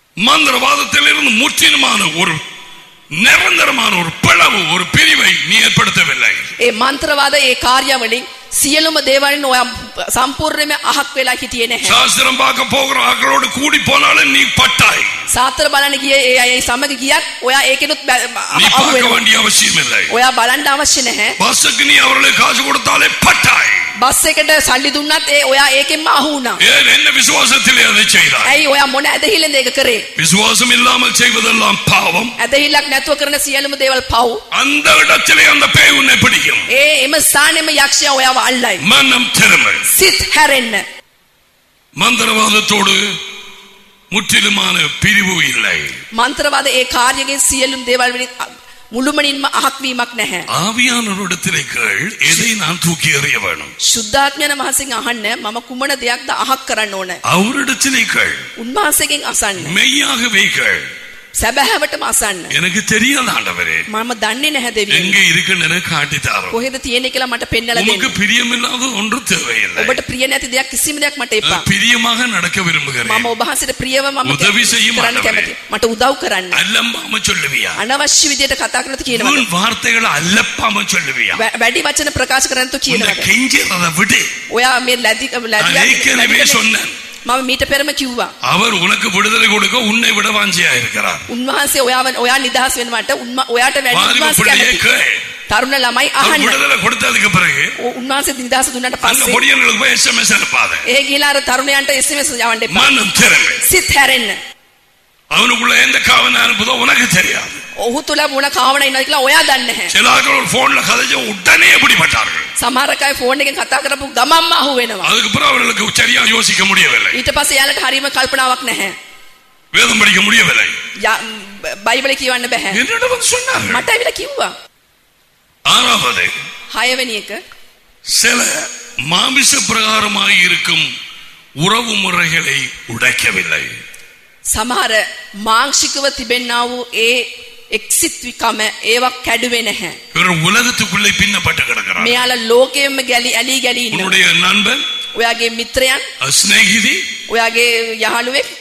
மந்திரவாதத்திலிருந்து முற்றிலுமான ஒரு நிரந்தரமான ஒரு பிளவு ஒரு பிரிவை நீ ஏற்படுத்தவில்லை ඒ මන්ත්‍රවාද ඒ කාර්යවලින් සියලුම දේවල්න් ඔයා සම්පූර්ණයෙන්ම අහක් වෙලා හිටියේ නැහැ. சாஸ்திரம் பார்க்க போகிற ஆக்களோடு கூடி போனாலும் நீ பட்டாய் සාත්‍ර බලන්න ගියේ ඒ අය සමග ගියත් ඔයා ඒකෙනුත් බැ- நீ අහු பார்க்க වෙනවා. வேண்டிய அவசியம் இல்லை ඔයා බලන්න අවශ්‍ය නැහැ. பஸ்ஸுக்கு நீ அவர்களுக்கு காசு கொடுத்தாலே பட்டாய் බස් එකට සල්ලි දුන්නත් ඒ ඔයා ඒකෙන්ම අහු වුණා. ஏன் என்ன விசுவாசத்திலே அதை செய்தாய் ඇයි ඔයා මොන ඇදහිල්ලද ඒක කරේ? விசுவாசம் இல்லாமல் செய்வதெல்லாம் பாவம் ඇදහිල්ලක් නැතුව කරන සියලුම දේවල් පව්. அந்த இடத்திலே அந்த பேய் உன்னை பிடிக்கும் ඒ එම ස්ථානෙම යක්ෂයා ඔයාව අල්ලයි. மனம் திறமை සිත් හැරෙන්න. மந்திரவாதத்தோடு முற்றிலுமான பிரிவு இல்லை මන්ත්‍රවාද ඒ කාර්යයෙන් සියලුම දේවල් වලින් අ- මුළුමනින්ම අහක් වීමක් නැහැ. ஆவியானவரிடத்திலே கேள் எதை நான் தூக்கி எறிய வேணும் ශුද්ධාත්මයන් වහන්සේගෙන් අහන්න මම කුමන දෙයක්ද අහක් කරන්න ඕන. அவரிடத்திலே கேள் උන්වහන්සේගෙන් අසන්න. மெய்யாகவே கேள் සැබෑවටම අසන්න. எனக்கு தெரியாத ஆண்டவரே මම දන්නේ නැහැ දෙවියන්. எங்க இருக்குன்னு காட்டித்தாரோம் කොහෙද තියෙන්නේ කියලා මට පෙන්නලා உமக்கு දෙන්න. பிரியமில்லாத ஒன்று தேவையில்லை ඔබට ප්‍රිය නැති දෙයක් කිසිම දෙයක් මට එපා. பிரியமாக நடக்க விரும்புகிறேன் මම ඔබ වහන්සේට ප්‍රියව මම උදවි செய்யும் කරන්න ආண்டවරේ. කැමතියි. මට උදව් කරන්න. அல்லம்பாம சொல்லுவியா අනවශ්‍ය විදියට කතා කරනතු කියනවා. உன் வார்த்தைகளை அல்லப்பாம சொல்லுவியா වැ- වැඩි වචන ප්‍රකාශ කරන්නතු இந்த කියනවා. கெஞ்சிறத விடு ඔයා මේ ලැදි நான் ஏற்கனவே ලැදි சொன்னேன் මම මීට පෙරම කිව්වා. அவர் உனக்கு விடுதலை கொடுக்க உன்னை விட வாஞ்சியா இருக்கிறார் උන්වහන්සේ ඔයාව ඔයා නිදහස් වෙනවට උන්ම- ඔයාට වැඩි வாலிப උන්වහන්සේ பிள்ளையே කැමති. கேள் තරුණ ළමයි அவர் අහන්න. விடுதலை கொடுத்ததுக்கு பிறகு ඔ- උන්වහන්සේ නිදහස දුන්නට அந்த පස්සේ பொடியர்களுக்கு போய் எஸ்எம்எஸ் அனுப்பாத ඒ ගිහලා අර තරුණයන්ට SMS යවන්න එපා. மனம் திறமை සිත් හැරෙන්න. அவனுக்குள்ள எந்த காவனை அனுப்புதோ உனக்கு தெரியாது ඔහු තුල මොන කාවණ ඉන්නවද කියලා ඔයා දන්නේ නැහැ. சில ஆட்கள் ஒரு போன்ல கதைச்ச உடனே எப்படிப்பட்டார்கள் සමහර අය ෆෝන් එකෙන් කතා කරපු ගමන්ම අහු වෙනවා. அதுக்கு பிறகு அவர்களுக்கு சரியா யோசிக்க முடியவில்லை ඊට පස්සේ යාලට හරියම කල්පනාවක් නැහැ. வேதம் படிக்க முடியவில்லை යා- බයිබලේ කියවන්න බෑ. என்னிடம் வந்து சொன்னார்கள் මට ඇවිල්ලා කිව්වා. ஆறாவது හයවෙනි එක சில மாமிச பிரகாரமாய் இருக்கும் உறவு முறைகளை உடைக்கவில்லை සමහර මාංශිකව තිබෙන්නා වූ ඒ එක්සිත්විකම ඒවා කැඩුවේ නැහැ. இவர் உலகத்துக்குள்ளே பின்னப்பட்டு கிடக்கிறார் මෙයාලා ලෝකයෙන්ම ගැලි ඇලී ගැලී ඉන්නවා. உன்னுடைய நண்பன் ඔයාගේ මිත්‍රයන්, சிநேகிதி ඔයාගේ යහළුවෙක්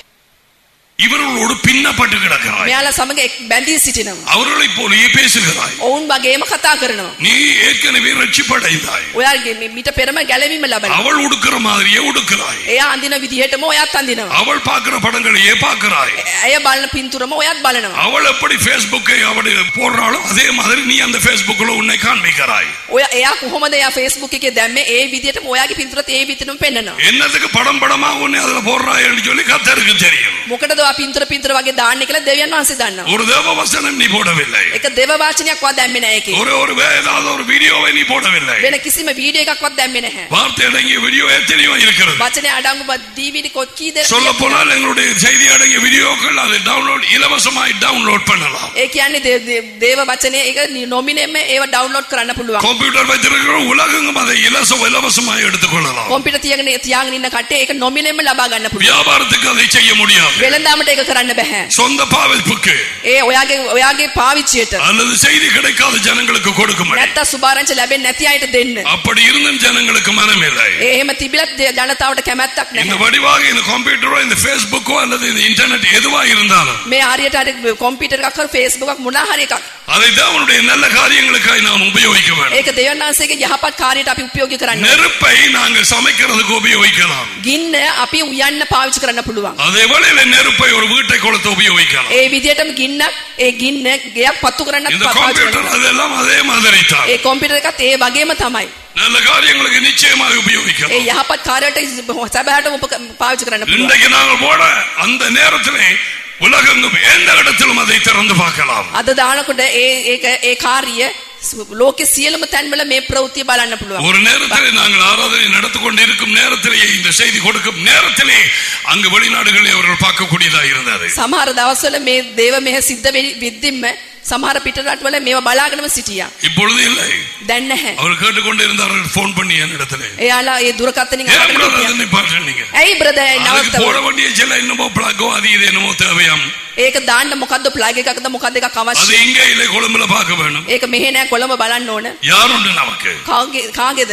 இவர்களோடு பின்னப்பட்டு கிடக்கிறாய் මෙයාලා සමග එක් බැඳී සිටිනවා. அவர்களைப் போலயே பேசுகிறாய் ඔවුන් වගේම කතා කරනවා. நீ ஏற்கனவே ரட்சிப்படைந்தாய் ඔයාගේ මි- මිට පෙරම ගැලවීම ලබනවා. அவள் உடுக்கிற மாதிரியே உடுக்கிறாய் එයා අඳින විදිහටම ඔයාත් අඳිනවා. அவள் பார்க்கிற படங்களையே பார்க்கிறாய் ඇය බලන පින්තුරම ඔයාත් බලනවා. அவள் எப்படி பேஸ்புக்கை அவள் போடுறாளோ அதே மாதிரி நீ அந்த பேஸ்புக்ல உன்னை காண்பிக்கிறாய் ඔය එයා කොහොමද එයා Facebook එකේ දැම්මේ ඒ විදිහටම ඔයාගේ පින්තුරත් ඒ විදිහටම පෙන්නනවා. என்னத்துக்கு படம் படமா உன்னை அதுல போடுறாய்ன்னு சொல்லி கத்தருக்கு தெரியும் මොකටද ඔයා පින්තුර පින්තුර වගේ දාන්නේ කියලා දෙවියන් වහන්සේ දන්නවා. ஒரு தேவ வசனம் நீ போடவில்லை ඒක දේව වාචනයක් වත් දැම්මේ නැහැ ඒකේ. ஒரு ஒரு வே- ஏதாவது ஒரு வீடியோவை நீ போடவில்லை වෙන කිසිම වීඩියෝ එකක්වත් දැම්මේ නැහැ. வார்த்தை அடங்கிய வீடியோ எத்தனையோ இருக்கிறது වචනේ අඩංගු DVD කොත් කී දෙනෙක් சொல்ல போனால் எங்களுடைய செய்தி அடங்கிய வீடியோக்கள் அதை டவுன்லோட் இலவசமாய் டவுன்லோட் பண்ணலாம் ඒ කියන්නේ දේ- දේ- දේව වචනේ ඒක නොමිනේම ඒව ඩවුන්ලෝඩ් කරන්න පුළුවන්. கம்ப்யூட்டர் வைத்திருக்கிற உலகெங்கும் அதை இலவச இலவசமாய் எடுத்துக்கொள்ளலாம் කොම්පියුටර් තියගෙන තියාගෙන ඉන්න කට්ටිය ඒක නොමිනේම ලබා ගන්න පුළුවන්. வியாபாரத்துக்கு அதை செய்ய முடியாது වෙළඳාමට ඒක කරන්න බෑ. சொந்த பாவிப்புக்கு ඒ ඔයාගේ ඔයාගේ පාවිච්චියට அல்லது செய்தி கிடைக்காத ஜனங்களுக்கு கொடுக்க முடியும் නැත්තම් සුභාරංචි ලැබෙන්නේ නැති අයට දෙන්න. அப்படி இருந்தும் ஜனங்களுக்கு மனம் இல்லை ඒ එහෙම තිබිලත් දේ- ජනතාවට කැමැත්තක් இந்த නැහැ. வடிவாக இந்த கம்ப்யூட்டரோ இந்த பேஸ்புக்கோ அல்லது இந்த இன்டர்நெட் எதுவா இருந்தாலும் මේ හරියට හරි කොම්පියුටර් එකක් හරි Facebook එකක් මොනවා හරි එකක්. அதை அவனுடைய நல்ல காரியங்களுக்காக நாம் உபயோகிக்க வேண்டும் ඒක දෙවියන් වහන්සේගේ යහපත් කාර්යයට අපි උපයෝගී කරන්න. ඕනේ. நெருப்பை நாங்கள் சமைக்கிறதுக்கு உபயோகிக்கலாம் ගින්න අපි උයන්න පාවිච්චි කරන්න පුළුවන්. அதே வேளையில நெருப்பை ஒரு வீட்டை கொளுத்த உபயோகிக்கலாம் ඒ විදිහටම ගින්නක් ඒ ගින්න ගෙයක් පත්තු කරන්නත් இந்த පාවිච්චි கம்ப்யூட்டர் කරන්න. அதெல்லாம் அதே மாதிரி தான் ඒ කොම්පියුටර් එකත් ඒ වගේම තමයි. நல்ல காரியங்களுக்கு நிச்சயமாக ඒ உபயோகிக்கலாம் යහපත් කාර්යයට සැබෑටම උපක- පාවිච්චි කරන්න පුළුවන්. இன்றைக்கு நாங்கள் போட அந்த நேரத்திலே உலகெங்கும் எந்த இடத்திலும் அதை திறந்து பார்க்கலாம் අද දානකොට ඒ ඒක ඒ කාර්ය ලෝකෙ සියලුම තැන්වල මේ ප්‍රවෘත්තිය බලන්න පුළුවන්. ஒரு நேரத்திலே நாங்கள் ஆராதனை நடந்து கொண்டு இருக்கும் நேரத்திலேயே இந்த செய்தி கொடுக்கும் நேரத்திலே அங்கு வெளிநாடுகளில் அவர்கள் பார்க்கக்கூடியதா இருந்தது සමහර දවස්වල මේ දේව මෙහෙ සිද්ධ වෙ- වෙද්දිම සමහර පිටරටවල මේවා බලාගෙනම සිටියා. இப்பொழுது இல்லை දැන් නැහැ. அவர் கேட்டுக்கொண்டு இருந்தார்கள் போன் பண்ணி என்னிடத்துல එයාලා ඒ දුරකථනින් ஏன் අහගෙන brother හිටියා. அதை நிப்பாட்டுனீங்க? ඇයි බ්‍රදර් அதுக்கு போட නවත්තව? வேண்டிய சில என்னமோ பிளாக்கோ அது இது என்னமோ தேவையாம் ඒක දාන්න මොකද්ද ප්ලග් එකක්ද මොකද්ද එකක් அது අවශ්‍ය? இங்கே இல்லை கொழும்புல பார்க்க வேணும் ඒක මෙහෙ නෑ කොළඹ බලන්න ඕන. யாருண்டு நமக்கு කාගේ කාගේද?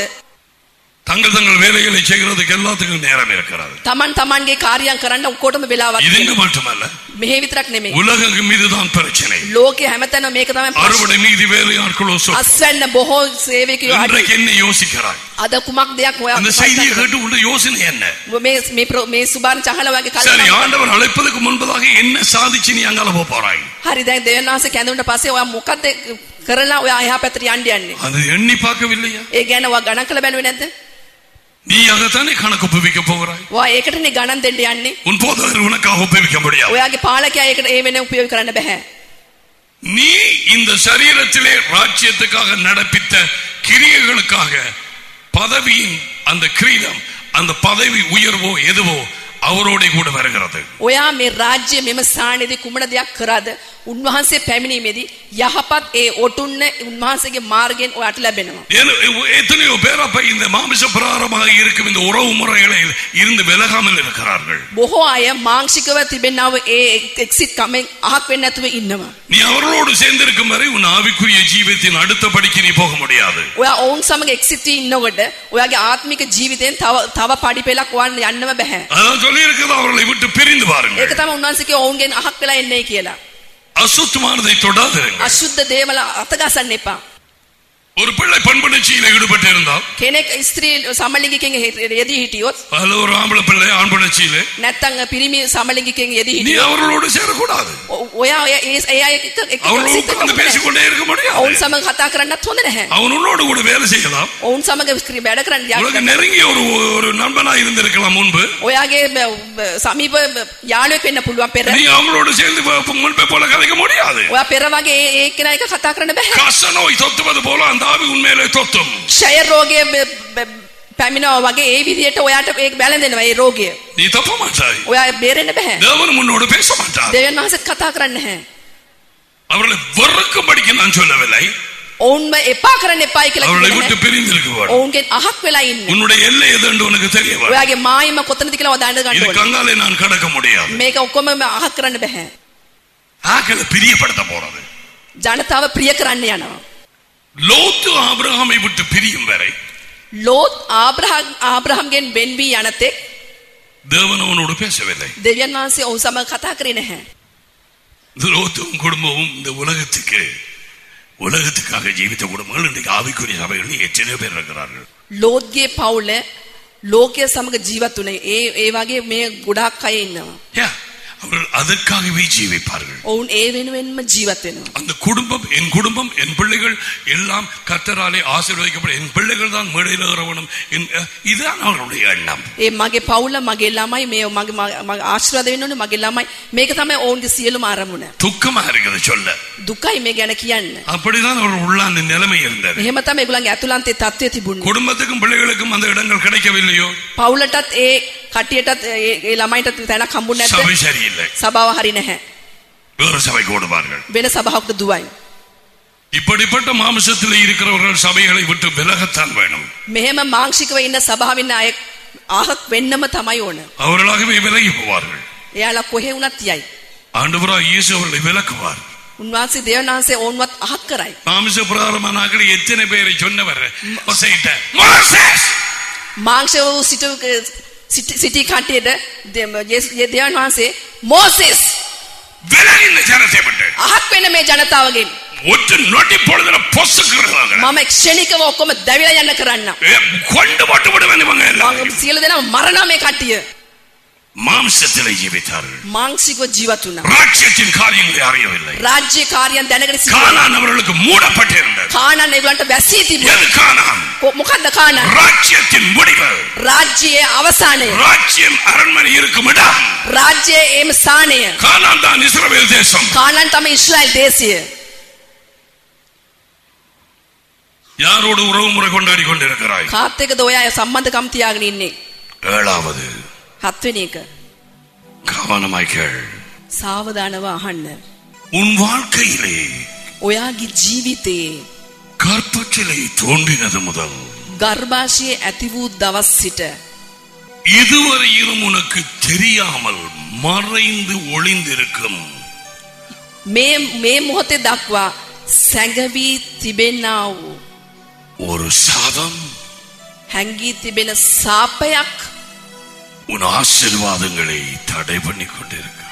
தங்கள் தங்கள் வேலைகளை செய்கிறதுக்கு எல்லாத்துக்கும் நேரம் இருக்கிறது Taman tamanගේ කාර්යයන් කරන්න ඔක්කොටම වෙලාවක් இது இங்கு තියෙනවා. மட்டுமல்ல මෙහෙ විතරක් නෙමෙයි. உலகம் இதுதான் பிரச்சனை ලෝකේ හැමතැනම මේක තමයි ප්‍රශ්නේ. அறுவடை மீதி வேலையாட்களோ சொல் අස්වැන්න බොහෝ සේවකයෝ අඩුයි. இன்றைக்கு என்ன யோசிக்கிறாய் අද කුමක් දෙයක් ඔයා அந்த செய்தியை கேட்டு உள்ள யோசனை என்ன මේ මේ ප්‍රෝ- මේ සුබාන චහල වගේ சரி කල්පනා ஆண்டவர் அழைப்பதற்கு முன்பதாக என்ன சாதிச்சு நீ அங்கால போப் போறாய் හරි දැන් දෙවියන් වහන්සේ කැඳුනට පස්සේ ඔයා මොකද්ද කරලා ඔයා එහා පැත්තට යන්න යන්නේ அது எண்ணி பார்க்கவில்லையா ඒ ගැන ඔයා ගණන් කළ බැලුවේ නැද්ද நீ அதைத்தானே கணக்கு ஒப்புவிக்க போகிறாய் ඔයා ඒකටනේ ගණන් දෙන්න යන්නේ உன் போதகர் உனக்காக ஒப்புவிக்க முடியாது ඔයාගේ පාලකයා ඒකට ඒ වෙන උපයෝග කරන්න බෑ நீ இந்த சரீரத்திலே ராஜ்யத்துக்காக நடப்பித்த கிரியைகளுக்காக பதவியின் அந்த கிரீடம் அந்த பதவி உயர்வோ எதுவோ அவரோட கூட வருகிறது ඔයා මේ රාජ්‍ය මෙම ස්ථානයේදී කුමන දෙයක් කරාද උන්වහන්සේ පැමිණීමේදී යහපත් ඒ ඔටුන්න උන්වහන්සේගේ මාර්ගයෙන් ඔයාට ලැබෙනවා ஏன்னு- எத்தனையோ பேர் அப்ப இந்த மாமிச பிரகாரமாக இருக்கும் இந்த உறவு முறைகளில் இருந்து விலகாமல் இருக்கிறார்கள் බොහෝ අය මාංශිකව තිබෙනව ඒ එක්සිට් කමෙන් අහක් වෙන්නේ නැතුව ඉන්නවා நீ அவர்களோடு சேர்ந்திருக்கும் வரை உன் ஆவிக்குரிய ஜீவியத்தின் அடுத்த படிக்கு நீ போக முடியாது ඔයා ඔවුන් සමග එක්සිට් ඉන්නකොට ඔයාගේ ආත්මික ජීවිතයෙන් තව තව පඩි පෙළක් ඔයන්න යන්නම බෑ அதான் சொல்லி அவர்களை விட்டு பிரிந்து பாருங்கள் ඒක තමයි උන්වහන්සේගේ ඔවුන්ගෙන් අහක් වෙලා එන්නේ කියලා அசுத்தமானதை தொடாதிருங்கள் අශුද්ධ දේවල අතගසන්න එපා ஒரு பிள்ளை பண்புணர்ச்சியில் ஈடுபட்டு இருந்தால் කෙනෙක් ස්ත්‍රී සමලිංගිකෙන් යෙදී හිටියොත් அதுல ஒரு ஆம்பளை பிள்ளை ஆண் புணர்ச்சியில නැත්තං පිරිමි සමලිංගිකෙන් යෙදී நீ හිටියොත් அவர்களோடு சேரக்கூடாது ඔ- ඔයා ඔය ඒ ඒ අය එක්ක එක්ක அவர்களோடு සිත உட்கார்ந்து කරන්න பேசிக்கொண்டே இருக்க ඔවුන් முடியாது සමග කතා කරන්නත් හොඳ නැහැ அவன் உன்னோடு கூட வேலை செய்யலாம் ඔවුන් සමග ස්ක්‍රී වැඩ කරන්න යක් உனக்கு நெருங்கிய ஒரு ஒரு நண்பனா இருந்திருக்கலாம் முன்பு ඔයාගේ බ- බ- සමීප බ- යාළුවෙක් වෙන්න පුළුවන් පෙර நீ அவங்களோடு சேர்ந்து ப- முன்பே போல கதைக்க முடியாது ඔයා පෙර වගේ ඒ- ඒ කෙනා එක කතා කරන්න බෑ கச நோய் தொத்துவது போல அந்த ஆவி உண்மையிலே தொத்தும் ක්ෂය රෝගය බ- බ- පැමිණව වගේ ඒ විදිහට ඔයාට ඒක බැලඳෙනවා ඒ රෝගය நீ தப்ப மாட்டாய் ඔයා බේරෙන්න බෑ தேவன் உன்னோடு பேச மாட்டார் දෙවියන් වහන්සේත් කතා කරන්න නැහැ அவர்களை வெறுக்கும்படிக்கு நான் சொல்லவில்லை ඔවුන්ම එපා කරන්න එපායි කියලා அவர்களை කිව්වේ விட்டு නැහැ. பிரிந்திருக்க ඔවුන්ගෙන් අහක් වෙලා ඉන්න உன்னுடைய எல்லை எது என்று உனக்கு தெரிய வரும். ඔයාගේ මායිම කොතනද කියලා ඔයා දැනගන්න இது ඕනේ கங்காலே நான் கடக்க முடியாது මේක ඔක්කොම අහක් කරන්න බෑ ஆக்களை பிரியப்படுத்த போறது ජනතාව ප්‍රිය කරන්න යනවා லோத்து ஆபிரகாமை விட்டு பிரியும் வரை ලෝත් ආබ්‍රහම් ආබ්‍රහම්ගෙන් වෙන් වී යනතෙක් தேவன் அவனோடு பேசவில்லை දෙවියන් වහන්සේ ඔහු සමග කතා කරේ නැහැ இந்த லோத்தும் குடும்பமும் இந்த உலகத்துக்கு உலகத்துக்காக ஜீவித்த குடும்பங்கள் இன்றைக்கு ஆவிக்குரிய சபைகளில் எத்தனையோ பேர் இருக்கிறார்கள் ලෝත්ගේ පවුල ලෝකය සමග ජීවත් වුණේ ඒ ඒ වගේ මේ ගොඩාක් අය ඉන්නවා ஏன்? அவர்கள் அதற்காகவே ஜீவிப்பார்கள் ඔවුන් ඒ වෙනුවෙන්ම ජීවත් වෙනවා அந்த குடும்பம் என் குடும்பம் என் பிள்ளைகள் எல்லாம் கர்த்தராலே ஆசீர்வதிக்கப்படும் என் பிள்ளைகள் தான் மேடையில் ஏறவனும் என்- இதுதான் அவர்களுடைய எண்ணம் ඒ මගේ පවුල මගේ ළමයි මේ මගේ මගේ ආශිර්වාද වෙන්න ඕනේ මගේ ළමයි මේක තමයි ඔවුන්ගේ සියලුම අරමුණ துக்கமா இருக்குது சொல்ல දුකයි මේ ගැන කියන්න அப்படிதான் அவர்கள் உள்ளாந்த நிலைமை இருந்தது එහෙම තමයි ඒගොල්ලන්ගේ ඇතුළන්තේ தත්ත්වය තිබුණේ குடும்பத்துக்கும் பிள்ளைகளுக்கும் அந்த இடங்கள் கிடைக்கவில்லையோ පවුලටත් ඒ කටියටත් ඒ ඒ ළමයිටත් තැනක් හම්බුනේ නැද්ද சபை சரியில்லை සභාව හරි නැහැ வேறு சபைக்கு ஓடுவார்கள் වෙන සභාවකට දුවයි இப்படிப்பட்ட மாமிசத்தில் இருக்கிறவர்கள் சபைகளை விட்டு விலகத்தான் வேணும் මෙහෙම මාංශිකව ඉන්න සභාවින්න අය අහක් වෙන්නම තමයි ඕන அவர்களாகவே விலகி போவார்கள் එයාලා කොහෙ වුණත් යයි ஆண்டவராக இயேசு அவர்களை விலக்குவார் උන්වහන්සේ දෙවියන් වහන්සේ ඔවුන්වත් අහක් කරයි மாமிச பிரகாரமான ஆக்கள் எத்தனை பேரை சொன்னவர் மோசேயிட்ட, "மோசேஸ்!" මාංශ වූ සිටු සිටි- සිටි කට්ටියට දෙ- යේසු- දෙවියන් වහන්සේ මෝසෙස් விலகு இந்த ஜனத்தை விட்டு අහක් වෙන මේ ජනතාවගෙන් ஒற்று நொட்டி பொழுதுல பொசுக்குறாங்க මම ක්ෂණිකව ඔක්කොම දැවිලා යන්න කරන්න கொண்டு போட்டு விடுவேன் இவங்க எல்லாம் මම සියලු දෙනා මරණ මේ කට්ටිය மாம்சத்திலே ஜீவித்தார்கள் මාංශිකව ජීවත් වුණා ராஜ்யத்தின் காரியங்களை அறியவில்லை රාජ්‍ය කාර්යයන් දැනගෙන සිටියා கானான் அவர்களுக்கு மூடப்பட்டிருந்தது කානන් ඒගොල්ලන්ට වැසී තිබුණා எது கானான் කො- මොකද්ද කානන් ராஜ்யத்தின் முடிவு රාජ්‍යයේ අවසානය ராஜ்யம் அரண்மனை இருக்கும் இடம் රාජ්‍යයේ එම ස්ථානය கானான் தான் இஸ்ரவேல் தேசம் කානන් තමයි ඊශ්‍රායල් දේශය யாரோடு உறவு முறை கொண்டாடி கொண்டிருக்கிறாய் කාත් එක්කද ඔය අය සම්බන්ධකම් තියාගෙන ඉන්නේ ஏழாவது හත්වෙනි එක கவனமாய் கேள் සාවධානව අහන්න உன் வாழ்க்கையிலே ඔයාගේ ජීවිතයේ கற்பற்றிலே தோன்றினது முதல் ගර්භාෂයේ ඇති වූ දවස් සිට இதுவரையிலும் உனக்கு தெரியாமல் மறைந்து ஒளிந்திருக்கும் මේ මේ මොහොතේ දක්වා සැඟවී තිබෙන්නා වූ ஒரு சாதம் හැංගී තිබෙන සාපයක් உன் ஆசீர்வாதங்களை தடை பண்ணி கொண்டிருக்கிறது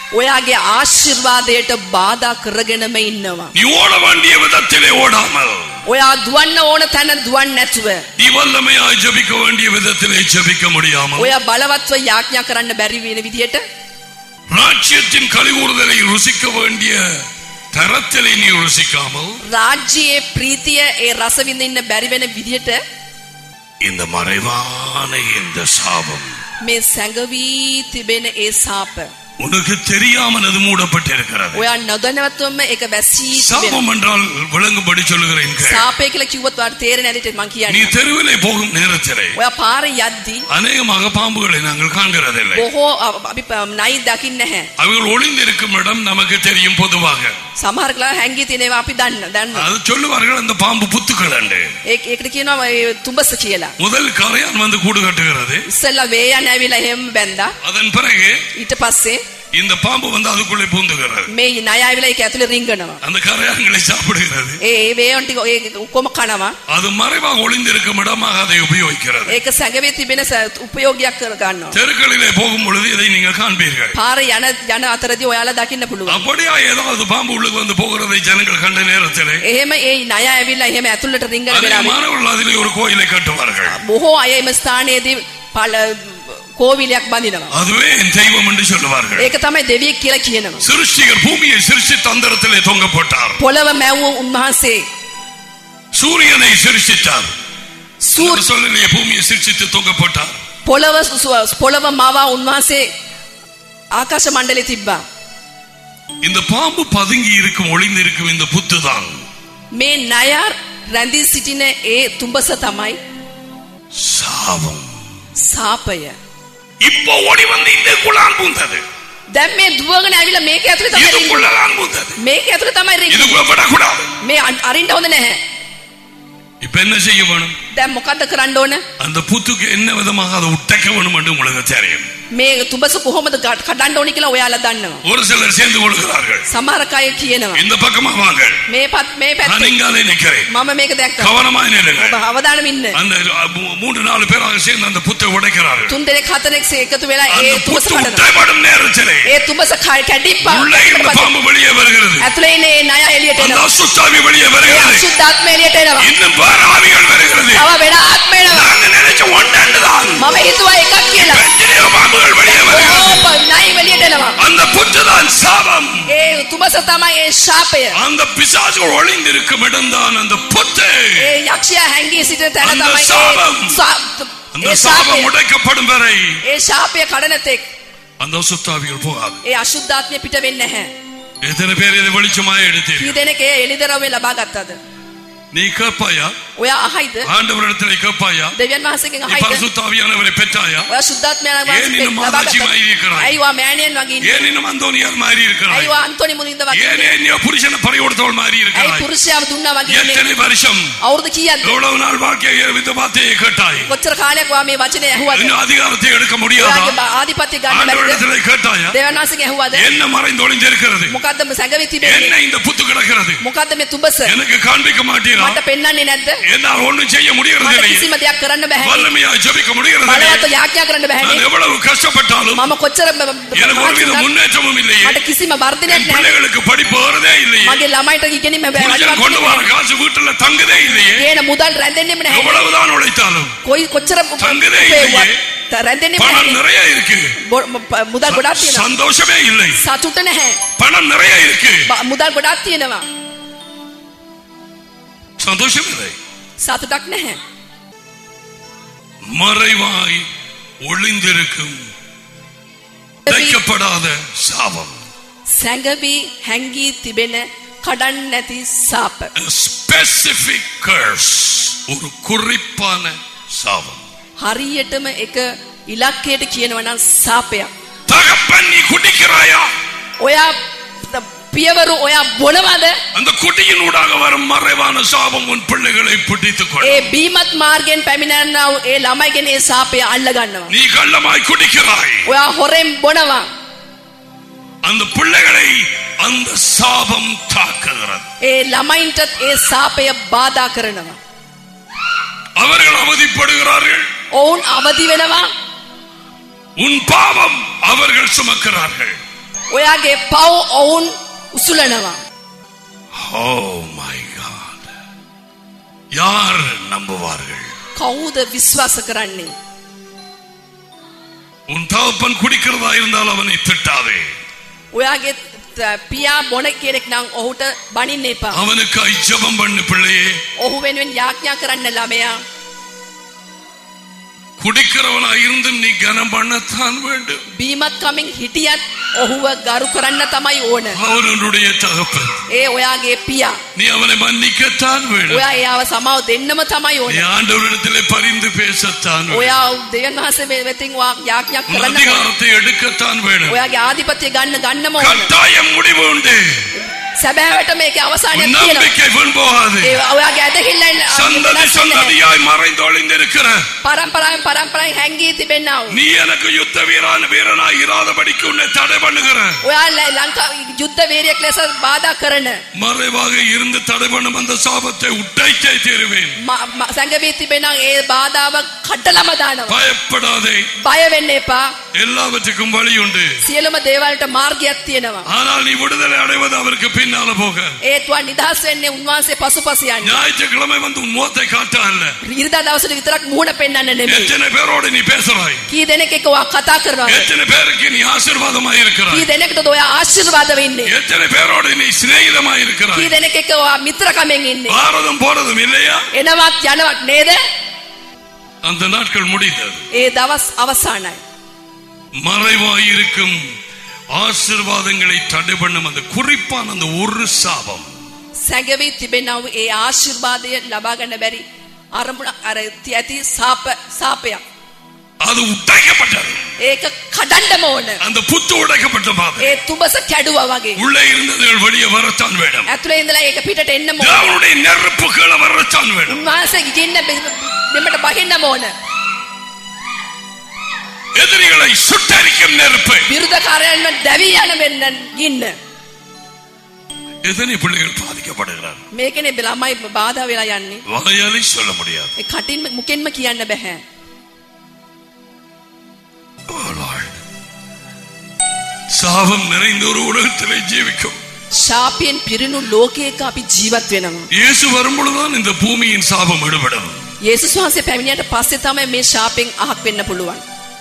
ඔයාගේ ආශිර්වාදයට බාධා කරගෙනම ඉන්නවා. நீ ஓட வேண்டிய விதத்திலே ஓடாமல் ඔයා දුවන්න ඕන තැන දුවන්න නැතුව. நீ வல்லமையாய் ஜெபிக்க வேண்டிய விதத்திலே ஜெபிக்க முடியாமல் ඔයා බලවත්ව යාඥා කරන්න බැරි වෙන විදියට ராஜ்யத்தின் கலிகூறுதலை ருசிக்க வேண்டிய தரத்திலே நீ ருசிக்காமல் රාජ්‍යයේ ප්‍රීතිය ඒ රස විඳින්න බැරි වෙන විදියට இந்த மறைவான இந்த சாபம் මේ සැඟවී තිබෙන ඒ සාප. உனக்கு தெரியாமல் அது மூடப்பட்டிருக்கிறது ඔයා නොදැනවත්වම ඒක වැසී තිබෙනවා. சாபம் என்றால் விளங்கும்படி சொல்லுகிறேன் கேள். සාපය කියලා කිව්වොත් ඔයාලට තේරෙන්නේ නැතිට මං நீ කියන්නේ. தெருவிலே போகும் நேரத்திலே ඔයා පාරේ යද්දී அநேகமாக பாம்புகளை நாங்கள் காண்கிறதில்லை බොහෝ අ- අපි ප- නයි දකින්න නැහැ. அவைகள் ஒளிந்திருக்கும் இடம் நமக்கு தெரியும் பொதுவாக සමහර කලා හැංගී තියෙනවා අපි දන්න දන්න. அது சொல்லுவார்கள் அந்த பாம்பு புத்துக்கள் என்று ඒක ඒකට කියනවා ඒ තුඹස කියලා. முதல் கரையான் வந்து கூடு கட்டுகிறது ඉස්සෙල්ලා වේයන් ඇවිල්ලා එහෙම බැන්දා. அதன் பிறகு ඊට පස්සේ இந்த பாம்பு வந்து அதுக்குள்ளே பூந்துகிறது මේ ණය ඇවිල්ලා ඒක ඇතුලේ රිංගනවා. அந்த கரையான்களை சாப்பிடுகிறது ඒ ඒ වේයන් ටික ඒ ඔක්කොම කනවා. அது மறைவாக ஒளிந்திருக்கும் இடமாக அதை உபயோகிக்கிறது ඒක සැඟවේ තිබෙන ස- උපයෝගයක් කර ගන්නවා. தெருக்களிலே போகும் பொழுது இதை நீங்கள் காண்பீர்கள் පාර යන යන අතරදී ඔයාලා දකින්න පුළුවන්. அப்படியா ஏதாவது பாம்பு உள்ளுக்கு வந்து போகிறதை ஜனங்கள் கண்ட நேரத்திலே එහෙම ඒ ණය ඇවිල්ලා එහෙම ඇතුළට රිංගන වෙලාවෙ மாணவர்கள் அதிலே ஒரு கோயிலை கட்டுவார்கள் බොහෝ අය එම ස්ථානයේදී පළ කෝවිලයක් බඳිනවා. அதுவே என் தெய்வம் என்று சொல்லுவார்கள் ඒක තමයි දෙවියෙක් කියලා කියනවා. சிருஷ்டிகர் பூமியை சிருஷ்டி தந்திரத்திலே தொங்க போட்டார் පොළව මැව්ව උන්වහන්සේ சூரியனை சிருஷ்டித்தார் සූර් சொல்லலையே பூமியை சிருஷ்டித்து தொங்க போட்டார் පොළව සු- පොළව මවා උන්වහන්සේ ආකාශ මණ්ඩලෙ තිබ්බා. இந்த பாம்பு பதுங்கி இருக்கும் ஒளிந்து இருக்கும் இந்த புத்து தான் මේ ණය රැඳී සිටින ඒ තුඹස තමයි சாபம் සාපය. இப்போ ஓடி வந்து இதுக்குள்ளான் பூந்தது දැන් මේ දුවගෙන ඇවිල්ලා මේක ඇතුලේ තමයි රිංගුනේ. இதுக்குள்ளதான் பூந்தது මේක ඇතුලේ තමයි රිංගුනේ. இதுக்குள்ள விடக்கூடாது මේ අ- අරින්න හොඳ නැහැ. இப்ப என்ன செய்ய வேணும் දැන් මොකද්ද කරන්න ඕන? அந்த புத்துக்கு என்ன விதமாக அதை உடைக்க வேணும் என்று உங்களுக்கு தெரியும் මේ තුඹස කොහොමද ග- කඩන්න ඕනි කියලා ඔයාලා දන්නවා. ஒரு சிலர் சேர்ந்து கொள்கிறார்கள் සමහර අය කියනවා. இந்த பக்கமா வாங்க මේ පත් මේ நான் පැත්තේ இங்காலே நிக்கிறேன் මම මේක දැක්කා. கவனமாய் நில்லுங்க ඔබ අවදානම් ඉන්න. அந்த மூ- மூன்று நாலு பேராக சேர்ந்து அந்த புத்தை உடைக்கிறார்கள் තුන් දෙනෙක් හතරෙක් එකතු වෙලා ඒ அந்த තුඹස புத்து කඩනවා. உடைபடும் நேரத்திலே ඒ තුඹස ක- කැඩිප්පා. உள்ளே இருந்த பாம்பு வெளியே வருகிறது ඇතුලේ ඉන්නේ ඒ ණය එළියට அந்த එනවා. அசுத்தாவி வெளியே ඒ வருகிறது අශුද්ධාත්මය එළියට එනවා. இன்னும் வேற ஆவிகள் வருகிறது තව වෙන ආත්ම එනවා. நாங்க நினைச்ச ஒன்றெண்டுதான் මම හිතුවා එකක් කියලා. எத்தனையோ பாம்புகள் வெளியே வருகிறது ඕ ණය එළියට එනවා. அந்த புத்துதான் சாபம் ඒ තුඹස තමයි ඒ ශාපය. அந்த பிசாசுகள் ஒளிந்திருக்கும் இடம்தான் அந்த புத்து ඒ යක්ෂයා හැංගී සිටින තැන அந்த තමයි சாபம். ඒ ශා- அந்த ඒ சாபம் ශාපය. உடைக்கப்படும் வரை ඒ ශාපය කඩන තෙක් அந்த அசுத்தாவிகள் போகாது ඒ අශුද්ධාත්මය පිට වෙන්නේ නැහැ. எத்தனை பேர் இதை வெளிச்சமாய் කී எடுத்தீர்கள் දෙනෙක් ඒ එළිදරව්වේ ලබා ගත්තද? நீ கேட்பாயா ඔයා අහයිද? ஆண்டவரிடத்தில் கேட்பாயா දෙවියන් වහන්සේගෙන් நீ අහයිද? பரிசுத்தாவியானவரை பெற்றாயா ඔයා ශුද්ධාත්මයන් ஏன் වහන්සේ இன்னும் ලබා மாதாஜி ගත්තද? மாதிரி இருக்கிறாய்? ඇයි ඔයා මෑණියන් වගේ ඉන්නේ? ஏன் இன்னும் அந்தோனியார் மாதிரி ඇයි இருக்கிறாய் ඔයා අන්තෝනි මුනින්ද වගේ ஏன் ඉන්නේ? நீ புருஷனை பறி கொடுத்தவள் மாதிரி ඇයි இருக்கிறாய் පුරුෂයාව දුන්නා වගේ ඉන්නේ? எத்தனை வருஷம் අවුරුදු කීයක්ද? எவ்வளவு நாள் வாழ்க்கையை வித வார்த்தையை கேட்டாய் කොච්චර කාලයක් ඔයා මේ වචනේ ඇහුවද? இன்னும் அதிகாரத்தை எடுக்க முடியாதா ඔයාගේ බ- ආධිපත්‍ය ගන්න බැරිද? ஆண்டவரிடத்தில் கேட்டாயா දෙවියන් වහන්සේගෙන් ඇහුවද? என்ன மறைந்து ஒளிந்திருக்கிறது මොකද්ද මේ සැඟවි තිබෙන්නේ? என்ன இந்த புத்து கிடக்கிறது මොකද්ද මේ තුඹස? எனக்கு காண்பிக்க மாட்டீரா මට පෙන්වන්නේ නැද්ද? என்னால் ஒண்ணும் செய்ய முடிகிறது මට இல்லையே කිසිම දෙයක් කරන්න බැහැ. வல்லமையா ஜபிக்க முடிகிறது බලවත් இல்லையே යාඥා කරන්න நான் බැහැ. எவ்வளவு கஷ்டப்பட்டாலும் මම කොච්චර බ- බ- எனக்கு මහන්සි ஒருவித වුණත් முன்னேற்றமும் இல்லையே මට කිසිම වර්ධනයක් என் නැහැ. பிள்ளைகளுக்கு படிப்பு வருதே இல்லையே මගේ ළමයිට ඉගෙනීම බැහැ. புருஷன் கொண்டு வர காசு வீட்டுல தங்குதே இல்லையே ගේන මුදල් රැඳෙන්නෙම නැහැ. எவ்வளவுதான் உழைத்தாலும் කොයි කොච්චර තංගදේ උපයුවත් ඉන්නේ. රැඳෙන්නෙම பணம் නැහැ. நிறைய இருக்கு බො- ම- මුදල් ගොඩාක් තියෙනවා. சந்தோஷமே இல்லை සතුට නැහැ. பணம் நிறைய இருக்கு බ- මුදල් ගොඩාක් තියෙනවා. சந்தோஷம் இல்லை සතුටක් නැහැ. மறைவாய் ஒளிந்திருக்கும் வைக்கப்படாத சாபம் සැඟවි හැංගී තිබෙන කඩන් නැති සාප. A specific curse ஒரு குறிப்பான சாபம் හරියටම එක ඉලක්කයට කියනවා නම් සාපයක්. தகப்பன் நீ குடிக்கிறாயா ඔයා පියවරු ඔයා බොනවද? அந்த குடியின் ஊடாக வரும் மறைவான சாபம் உன் பிள்ளைகளை பிடித்துக் கொள் ඒ බීමත් මාර්ගයෙන් පැමිණෙනා වූ ඒ ළමයිගෙන ඒ සාපය අල්ල ගන්නවා. நீ கள்ளமாய் குடிக்கிறாய் ඔයා හොරෙන් බොනවා. அந்த பிள்ளைகளை அந்த சாபம் தாக்குகிறது ඒ ළමයින්ටත් ඒ සාපය බාධා කරනවා. அவர்கள் அவதிப்படுகிறார்கள் ඔවුන් අවදි වෙනවා. உன் பாவம் அவர்கள் சுமக்கிறார்கள் ඔයාගේ පව් ඔවුන් උසුලනවා. Oh my God. யார் நம்புவார்கள் කවුද විශ්වාස කරන්නේ? உன் தகப்பன் குடிக்கிறதா இருந்தால் அவனை திட்டாதே ඔයාගේ ත- පියා බොන කෙනෙක් නම් ඔහුට බනින්න එපා. அவனுக்கு ஜெபம் பண்ணு பிள்ளையே ඔහු වෙනුවෙන් යාඥා කරන්න ළමයා. குடிக்கிறவனா இருந்தும் நீ கனம் பண்ணத்தான் வேண்டும் බීමත් කමින් හිටියත් ඔහුව ගරු කරන්න තමයි ඕන. அவன் உன்னுடைய தகப்பன் ඒ ඔයාගේ පියා. நீ அவனை மன்னிக்கத்தான் வேண்டும் ඔයා එයාව සමාව දෙන්නම තමයි ඕන. நீ ஆண்டவரிடத்திலே பரிந்து பேசத்தான் வேண்டும். ඔයා දෙවියන් වහන්සේ වෙතින් වා යාඥා உன் කරන්න ඕන. அதிகாரத்தை எடுக்கத்தான் வேண்டும் ඔයාගේ ආධිපත්‍ය ගන්න ගන්නම ඕන. கட்டாயம் முடிவு உண்டு සැබෑවට මේකේ අවසානයක් உன் තියෙනවා. நம்பிக்கை வீண் போகாது ඒ ඔයාගේ ඇදහිල්ල சந்ததி சந்ததியாய் மறைந்தொழிந்திருக்கிற පරම්පරාවෙන් පරම්පරාවෙන් හැංගී තිබෙන්නා වූ. நீ எனக்கு யுத்த வீரான வீரனாய் இராதபடிக்கு உன்னை தடை பண்ணுகிற ඔයා ල- ලංකා යුද්ධ වීරයෙක් ලෙස බාධා කරන மறைவாக இருந்து தடை பண்ணும் அந்த சாபத்தை உடைத்தே தீருவேன் ම- ම- සැඟවී තිබෙන ඒ බාධාව කඩලම දානවා. பயப்படாதே බය වෙන්න එපා. எல்லாவற்றுக்கும் வழி உண்டு සියලුම දේවල්ට මාර්ගයක් තියෙනවා. ஆனால் நீ விடுதலை அடைவது அவருக்கு பின்னால போக ඒත්වා නිදහස් වෙන්නේ උන්වහන්සේ පසුපස යන්නේ. ஞாயிற்றுக்கிழமை வந்து உன் முகத்தை காட்ட அல்ல ඉරිදා දවසට විතරක් මුහුණ පෙන්වන්න නෙමෙයි. எத்தனை பேரோடு நீ பேசுறாய் කී දෙනෙක් එක්ක ඔයා කතා කරනවා. எத்தனை பேருக்கு நீ ஆசீர்வாதமாய் කී இருக்கிறாய் දෙනෙක්ටද ඔයා ආශිර්වාද වෙන්නේ. எத்தனை பேரோடு நீ சிநேகிதமாய் කී இருக்கிறாய் දෙනෙක් එක්ක ඔයා මිත්‍රකමෙන් ඉන්නේ. பாரதம் போறதும் இல்லையா එනවත් යනවත් නේද? அந்த நாட்கள் முடிந்தது ඒ දවස් අවසానයි. மறைவாயிருக்கும் ஆசீர்வாதங்களை தடை பண்ணும் அந்த குறிப்பான அந்த ஒரு சாபம் සැඟවී තිබෙනව ඒ ආශිර්වාදය ලබා ගන්න බැරි අරමුණ අර ඇති සාප සාපයක්. அது உடைக்கப்பட்டது ඒක කඩන්නම ඕන. அந்த புத்து உடைக்கப்பட்ட பாதை ඒ තුබස කැඩුවා වගේ. உள்ளே இருந்ததுகள் வெளியே வரத்தான் வேணும் ඇතුලේ ඉඳලා ඒක පිටට එන්නම ඕන. தேவனுடைய நெருப்பு கீழே வரத்தான் வேணும் උන්වහන්සේ ගින්න බිමට බහින්නම ඕන. எதிரிகளை சுட்டரிக்கும் நெருப்பு විරුද්ධකාරයන්ව දැවී යන වෙන්න ගින්න. எத்தனை பிள்ளைகள் பாதிக்கப்படுகிறார் මේකනේ ළමයි බාධා වෙලා යන්නේ. வாயாலே சொல்ல முடியாது ඒ කටින් මුකෙන්ම කියන්න බෑ. Oh Lord. சாபம் நிறைந்த ஒரு உலகத்திலே ஜீவிக்கும் ශාපයෙන් පිරුණු ලෝකයක අපි ජීවත් වෙනවා. இயேசு வரும்பொழுதுதான் இந்த பூமியின் சாபம் விடுபடும் යේසුස් වහන්සේ පැමිණියට පස්සේ තමයි මේ ශාපෙන් අහක් වෙන්න පුළුවන්.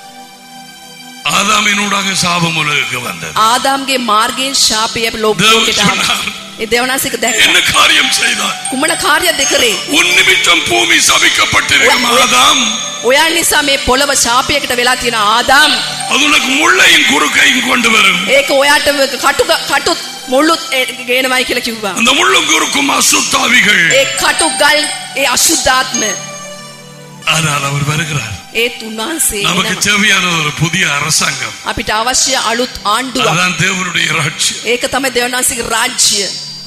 ஆதாமினூடாக சாபம் உலகுக்கு வந்தது ආදාම්ගේ මාර්ගයෙන් ශාපය தேவன் ලෝකයට ආවා. சொன்னார் ඒ දෙවනාසික දැක්ක. என்ன காரியம் செய்தார் කුමන කාර්යයක්ද කරේ? உன் நிமித்தம் பூமி சபிக்கப்பட்டிருக்கும் ஆதாம் ඔයා නිසා මේ පොළව ශාපයකට වෙලා තියෙන ආදාම් அது உனக்கு முள்ளையும் குறுக்கையும் கொண்டு வரும் ඒක ඔයාට කටු කටුත් මුල්ලුත් ඒ ගේනවයි කියලා කිව්වා. அந்த முள்ளும் குறுக்கும் அசுத்தாவிகள் ඒ කටු ගල් ඒ අශුද්ධාත්ම ஆனால் அவர் வருகிறார் ඒත් උන්වහන්සේ நமக்கு එනවා. தேவையான ஒரு புதிய அரசாங்கம் අපිට අවශ්‍ය අලුත් ආණ්ඩුවක්. அதான் தேவனுடைய ராட்சியம் ඒක තමයි දෙවනාසික රාජ්‍ය.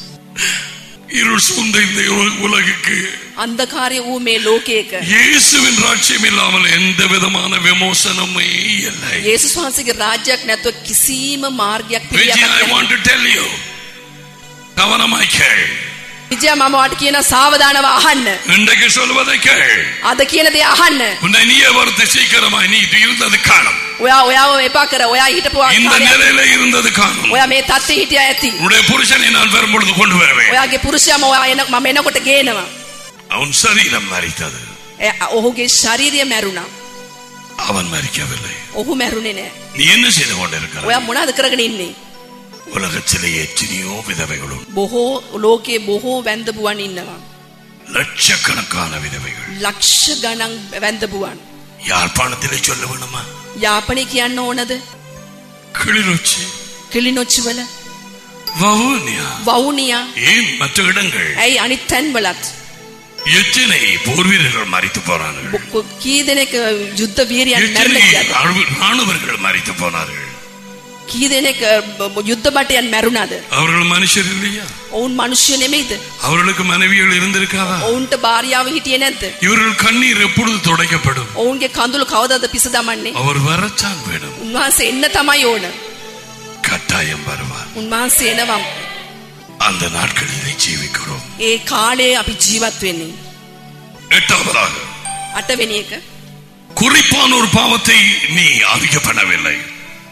இருள் சூழ்ந்த இந்த உல- உலகுக்கு අන්ධකාරය වූ මේ ලෝකයක இயேசுவின் ராட்சியம் இல்லாமல் எந்த விதமான விமோசனமே இல்லை යේසුස් වහන්සේගේ රාජ්‍යයක් නැතුව කිසිම මාර්ගයක් Reggie, I පිළියමක් want to tell you கவனமாய் கேள் විජය මම වාට කියන සාවධානව අහන්න. இன்றைக்கு சொல்வதை கேள் අද කියන දේ අහන්න. உன்னை நீயே வருத்த சீக்கிரமாய் நீ இது இருந்தது காணும் ඔයා ඔයාව එපා කර ඔයා හිටපු இந்த ආකාරය நிலையில இருந்தது காணும் ඔයා මේ தත්ත්වයේ හිටියා ඇති. உன்னுடைய புருஷனை நான் வரும்பொழுது கொண்டு வருவேன் ඔයාගේ පුරුෂයාම ඔයා එන මම එනකොට ගේනවා. அவன் சரீரம் மறித்தது එයා- ඔහුගේ ශරීරය මැරුණා. அவன் மறிக்கவில்லை ඔහු මැරුණේ නෑ. நீ என்ன செய்து கொண்டிருக்கிறாய் ඔයා මොනවද කරගෙන ඉන්නේ? உலகத்திலே எத்தனையோ விதவைகளும் බොහෝ ලෝකයේ බොහෝ වැන්දබුවන් ඉන්නවා. லட்சக்கணக்கான விதவைகள் ලක්ෂ ගණන් වැන්දබුවන්. யாழ்ப்பாணத்திலே சொல்ல வேணுமா යාපනය කියන්න ඕනද? கிளிநொச்சி කිලිනොච්චිවල வவுனியா වවුනියා ஏன் மற்ற இடங்கள் ඇයි අනිත් තැන්වලත් எத்தனை போர் வீரர்கள் மறித்து போனார்கள் බො- කී දෙනෙක් යුද්ධ වීරයන් எத்தனை මැරුණා කියද? ராணுவ- ராணுவர்கள் மறித்து போனார்கள் කී දෙනෙක් බ- බ- යුද්ධ බටයන් මැරුණාද? அவர்கள் மனுஷர் இல்லையா ඔවුන් මිනිස්සු නෙමෙයිද? அவர்களுக்கு மனைவிகள் இருந்திருக்காதா ඔවුන්ට භාර්යාව හිටියේ නැද්ද? இவர்கள் கண்ணீர் எப்பொழுது துடைக்கப்படும் ඔවුන්ගේ කඳුළු කවදාද පිස දමන්නේ? அவர் வரத்தான் வேணும் උන්වහන්සේ එන්න තමයි ඕන. கட்டாயம் வருவார் උන්වහන්සේ එනවා. அந்த நாட்களிலே ஜீவிக்கிறோம் ඒ කාලේ අපි ජීවත් වෙන්නේ. எட்டாவதாக අටවෙනි එක குறிப்பான ஒரு பாவத்தை நீ அதிக பண்ணவில்லை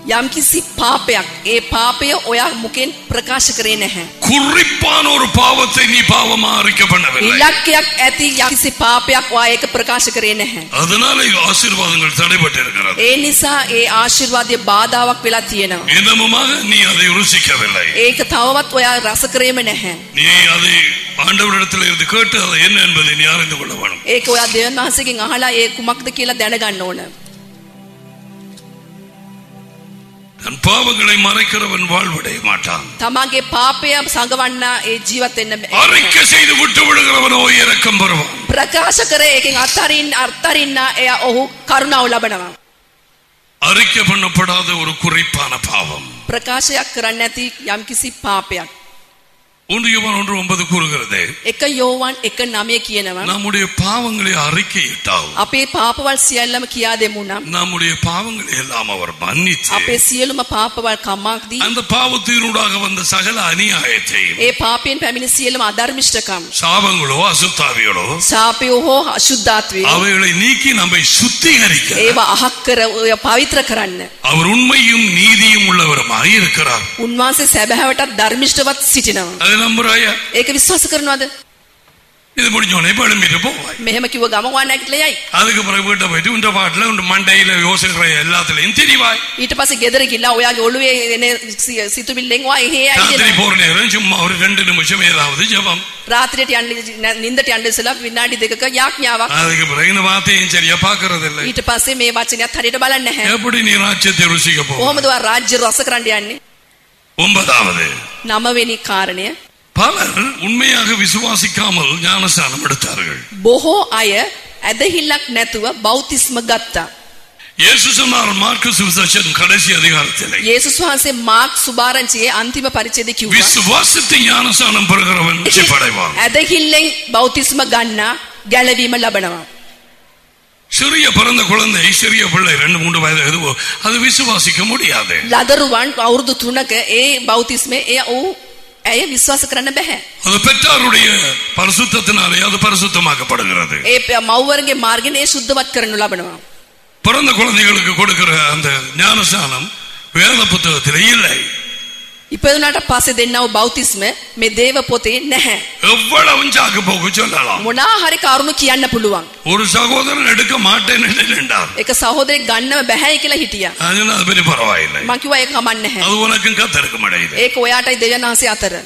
යම්කිසි පාපයක් ඒ පාපය ඔයා මුකෙන් ප්‍රකාශ කරේ නැහැ. குறிப்பான ஒரு பாவத்தை நீ பாவமா அறிக்கை பண்ணவில்லை ඉලක්කයක් ඇති යම්කිසි පාපයක් ඔයා ඒක ප්‍රකාශ කරේ නැහැ. அதனால ஆசீர்வாதங்கள் தடைபட்டு இருக்கிறது ඒ නිසා ඒ ආශිර්වාදය බාධාවක් වෙලා තියෙනවා. இன்னமுமாக நீ அதை ருசிக்கவில்லை ඒක තවවත් ඔයා රස කරේම නැහැ. நீ அதை ஆண்டவரிடத்தில் இருந்து கேட்டு அதை என்ன என்பதை நீ அறிந்து கொள்ள வேணும் ඒක ඔයා දෙවන් වහන්සේගෙන් අහලා ඒ කුමක්ද කියලා දැනගන්න ඕන. தன் பாவங்களை மறைக்கிறவன் வாழ்வடைய மாட்டான் තමාගේ පාපය සංගවන්නා ඒ ජීවත් වෙන්න බෑ. அறிக்கை செய்து விட்டு விடுகிறவனோ இறக்கம் பெறுவான் ප්‍රකාශ කර එකෙන් අත්තරින් අත්තරින්න එය ඔහු කරුණාව ලබනවා. அறிக்கை பண்ணப்படாத ஒரு குறிப்பான பாவம் ප්‍රකාශයක් කරන්න ඇති යම්කිසි පාපයක්. ஒன்று யோவான் ஒன்று ஒன்பது கூறுகிறது එක යෝවන් එක නමය කියනවා. நம்முடைய பாவங்களை அறிக்கையிட்டால் අපේ පාපවල් සියල්ලම කියා දෙමු නම් நம்முடைய பாவங்களை எல்லாம் அவர் மன்னித்து අපේ සියලුම පාපවල් කමක් දී அந்த பாவத்தினூடாக வந்த சகல அநியாயத்தையும் ඒ පාපයෙන් පැමිණි සියලුම අධර්මිෂ්ඨකම් சாபங்களோ அசுத்தாவிகளோ ශාපයෝ හෝ අශුද්ධාත්වය அவைகளை நீக்கி நம்மை சுத்திகரிக்க ඒවා අහක් කර ඔය පවිත්‍ර කරන්න அவர் உண்மையும் நீதியும் உள்ளவருமாய் இருக்கிறார் උන්වහන්සේ සැබෑවටත් ධර්මිෂ්ඨවත් සිටිනවා அதை நம்புறாயா ඒක විශ්වාස කරනවද இது முடிஞ்சோடனே பழும்பிட்டு போவாய் මෙහෙම කිව්ව ගම වා නැගිටලා යයි அதுக்கு பிறகு வீட்டை போயிட்டு உண்ட பாட்டுல உண்ட மண்டையில யோசிக்கிற எல்லாத்துலயும் திரிவாய் ඊට පස්සේ ගෙදර ගිහලා ඔයාගේ ඔළුවේ එන සි- සිතුවිල්ලෙන් වා එහෙ ராத்திரி ඇවිදිනවා போற நேரம் சும்மா ஒரு ரெண்டு நிமிஷம் ஏதாவது ஜெபம் රාත්‍රියට යන්න නින්දට යන්න ඉස්සලා විනාඩි දෙකක යාඥාවක් அதுக்கு பிறகு இந்த வார்த்தையும் சரியா பாக்குறது இல்லை ඊට පස්සේ මේ වචනයත් හරියට බලන්නේ නැහැ எப்படி நீ ராஜ்யத்தை ருசிக்க போகும் කොහොමද ඔයා රාජ්‍ය රස කරන්න යන්නේ ஒன்பதாவது නවවෙනි කාරණය பலர் உண்மையாக விசுவாசிக்காமல் ஞானஸ்நானம் எடுத்தார்கள் බොහෝ අය ඇදහිල්ලක් නැතුව බෞතිස්ම ගත්තා. இயேசு சொன்னார் மார்க்கு சுவிசேஷன் கடைசி அதிகாரத்திலே යේසුස් වහන්සේ මාක් සුභාරංචියේ අන්තිම පරිච්ඡේදය කිව්වා. விசுவாசத்தை ஞானஸ்நானம் பெறுகிறவன் ரட்சிப்படைவான் ඇදහිල්ලෙන් බෞතිස්ම ගන්නා ගැලවීම ලබනවා. சிறிய பிறந்த குழந்தை சிறிய பிள்ளை ரெண்டு மூன்று வயது எதுவோ அது விசுவாசிக்க முடியாது ලදරුවන් අවුරුදු 3ක ඒ බෞතිස්මේ එය ඔව් ඇය විශ්වාස කරන්න බෑ. அது பெற்றாருடைய பரிசுத்தத்தினாலே அது பரிசுத்தமாக்கப்படுகிறது ඒ ප- මව්වරගේ මාර්ගෙන් ඒ සුද්ධවත් කරනු ලබනවා. பிறந்த குழந்தைகளுக்கு கொடுக்கிற அந்த ஞானஸ்நானம் வேத புத்தகத்திலே இல்லை ඉපදුනාට පස්සේ දෙන්නව බෞතිස්ම මේ දේව පොතේ නැහැ. எவ்வளவு சாக்கு போக்கு சொல்லலாம் මොනා හරි කරුණු කියන්න පුළුවන්. ஒரு சகோதரன் எடுக்க மாட்டேன் என்று நின்றார் ඒක සහෝදරෙක් ගන්නව බෑයි කියලා හිටියා. அதனால அது பெரிய பரவாயில்லை මං කිව්වා ඒක කමක් නැහැ. அது உனக்கும் கத்தருக்கும் இடையில ඒක ඔයාටයි දෙවියන් වහන්සේ අතර.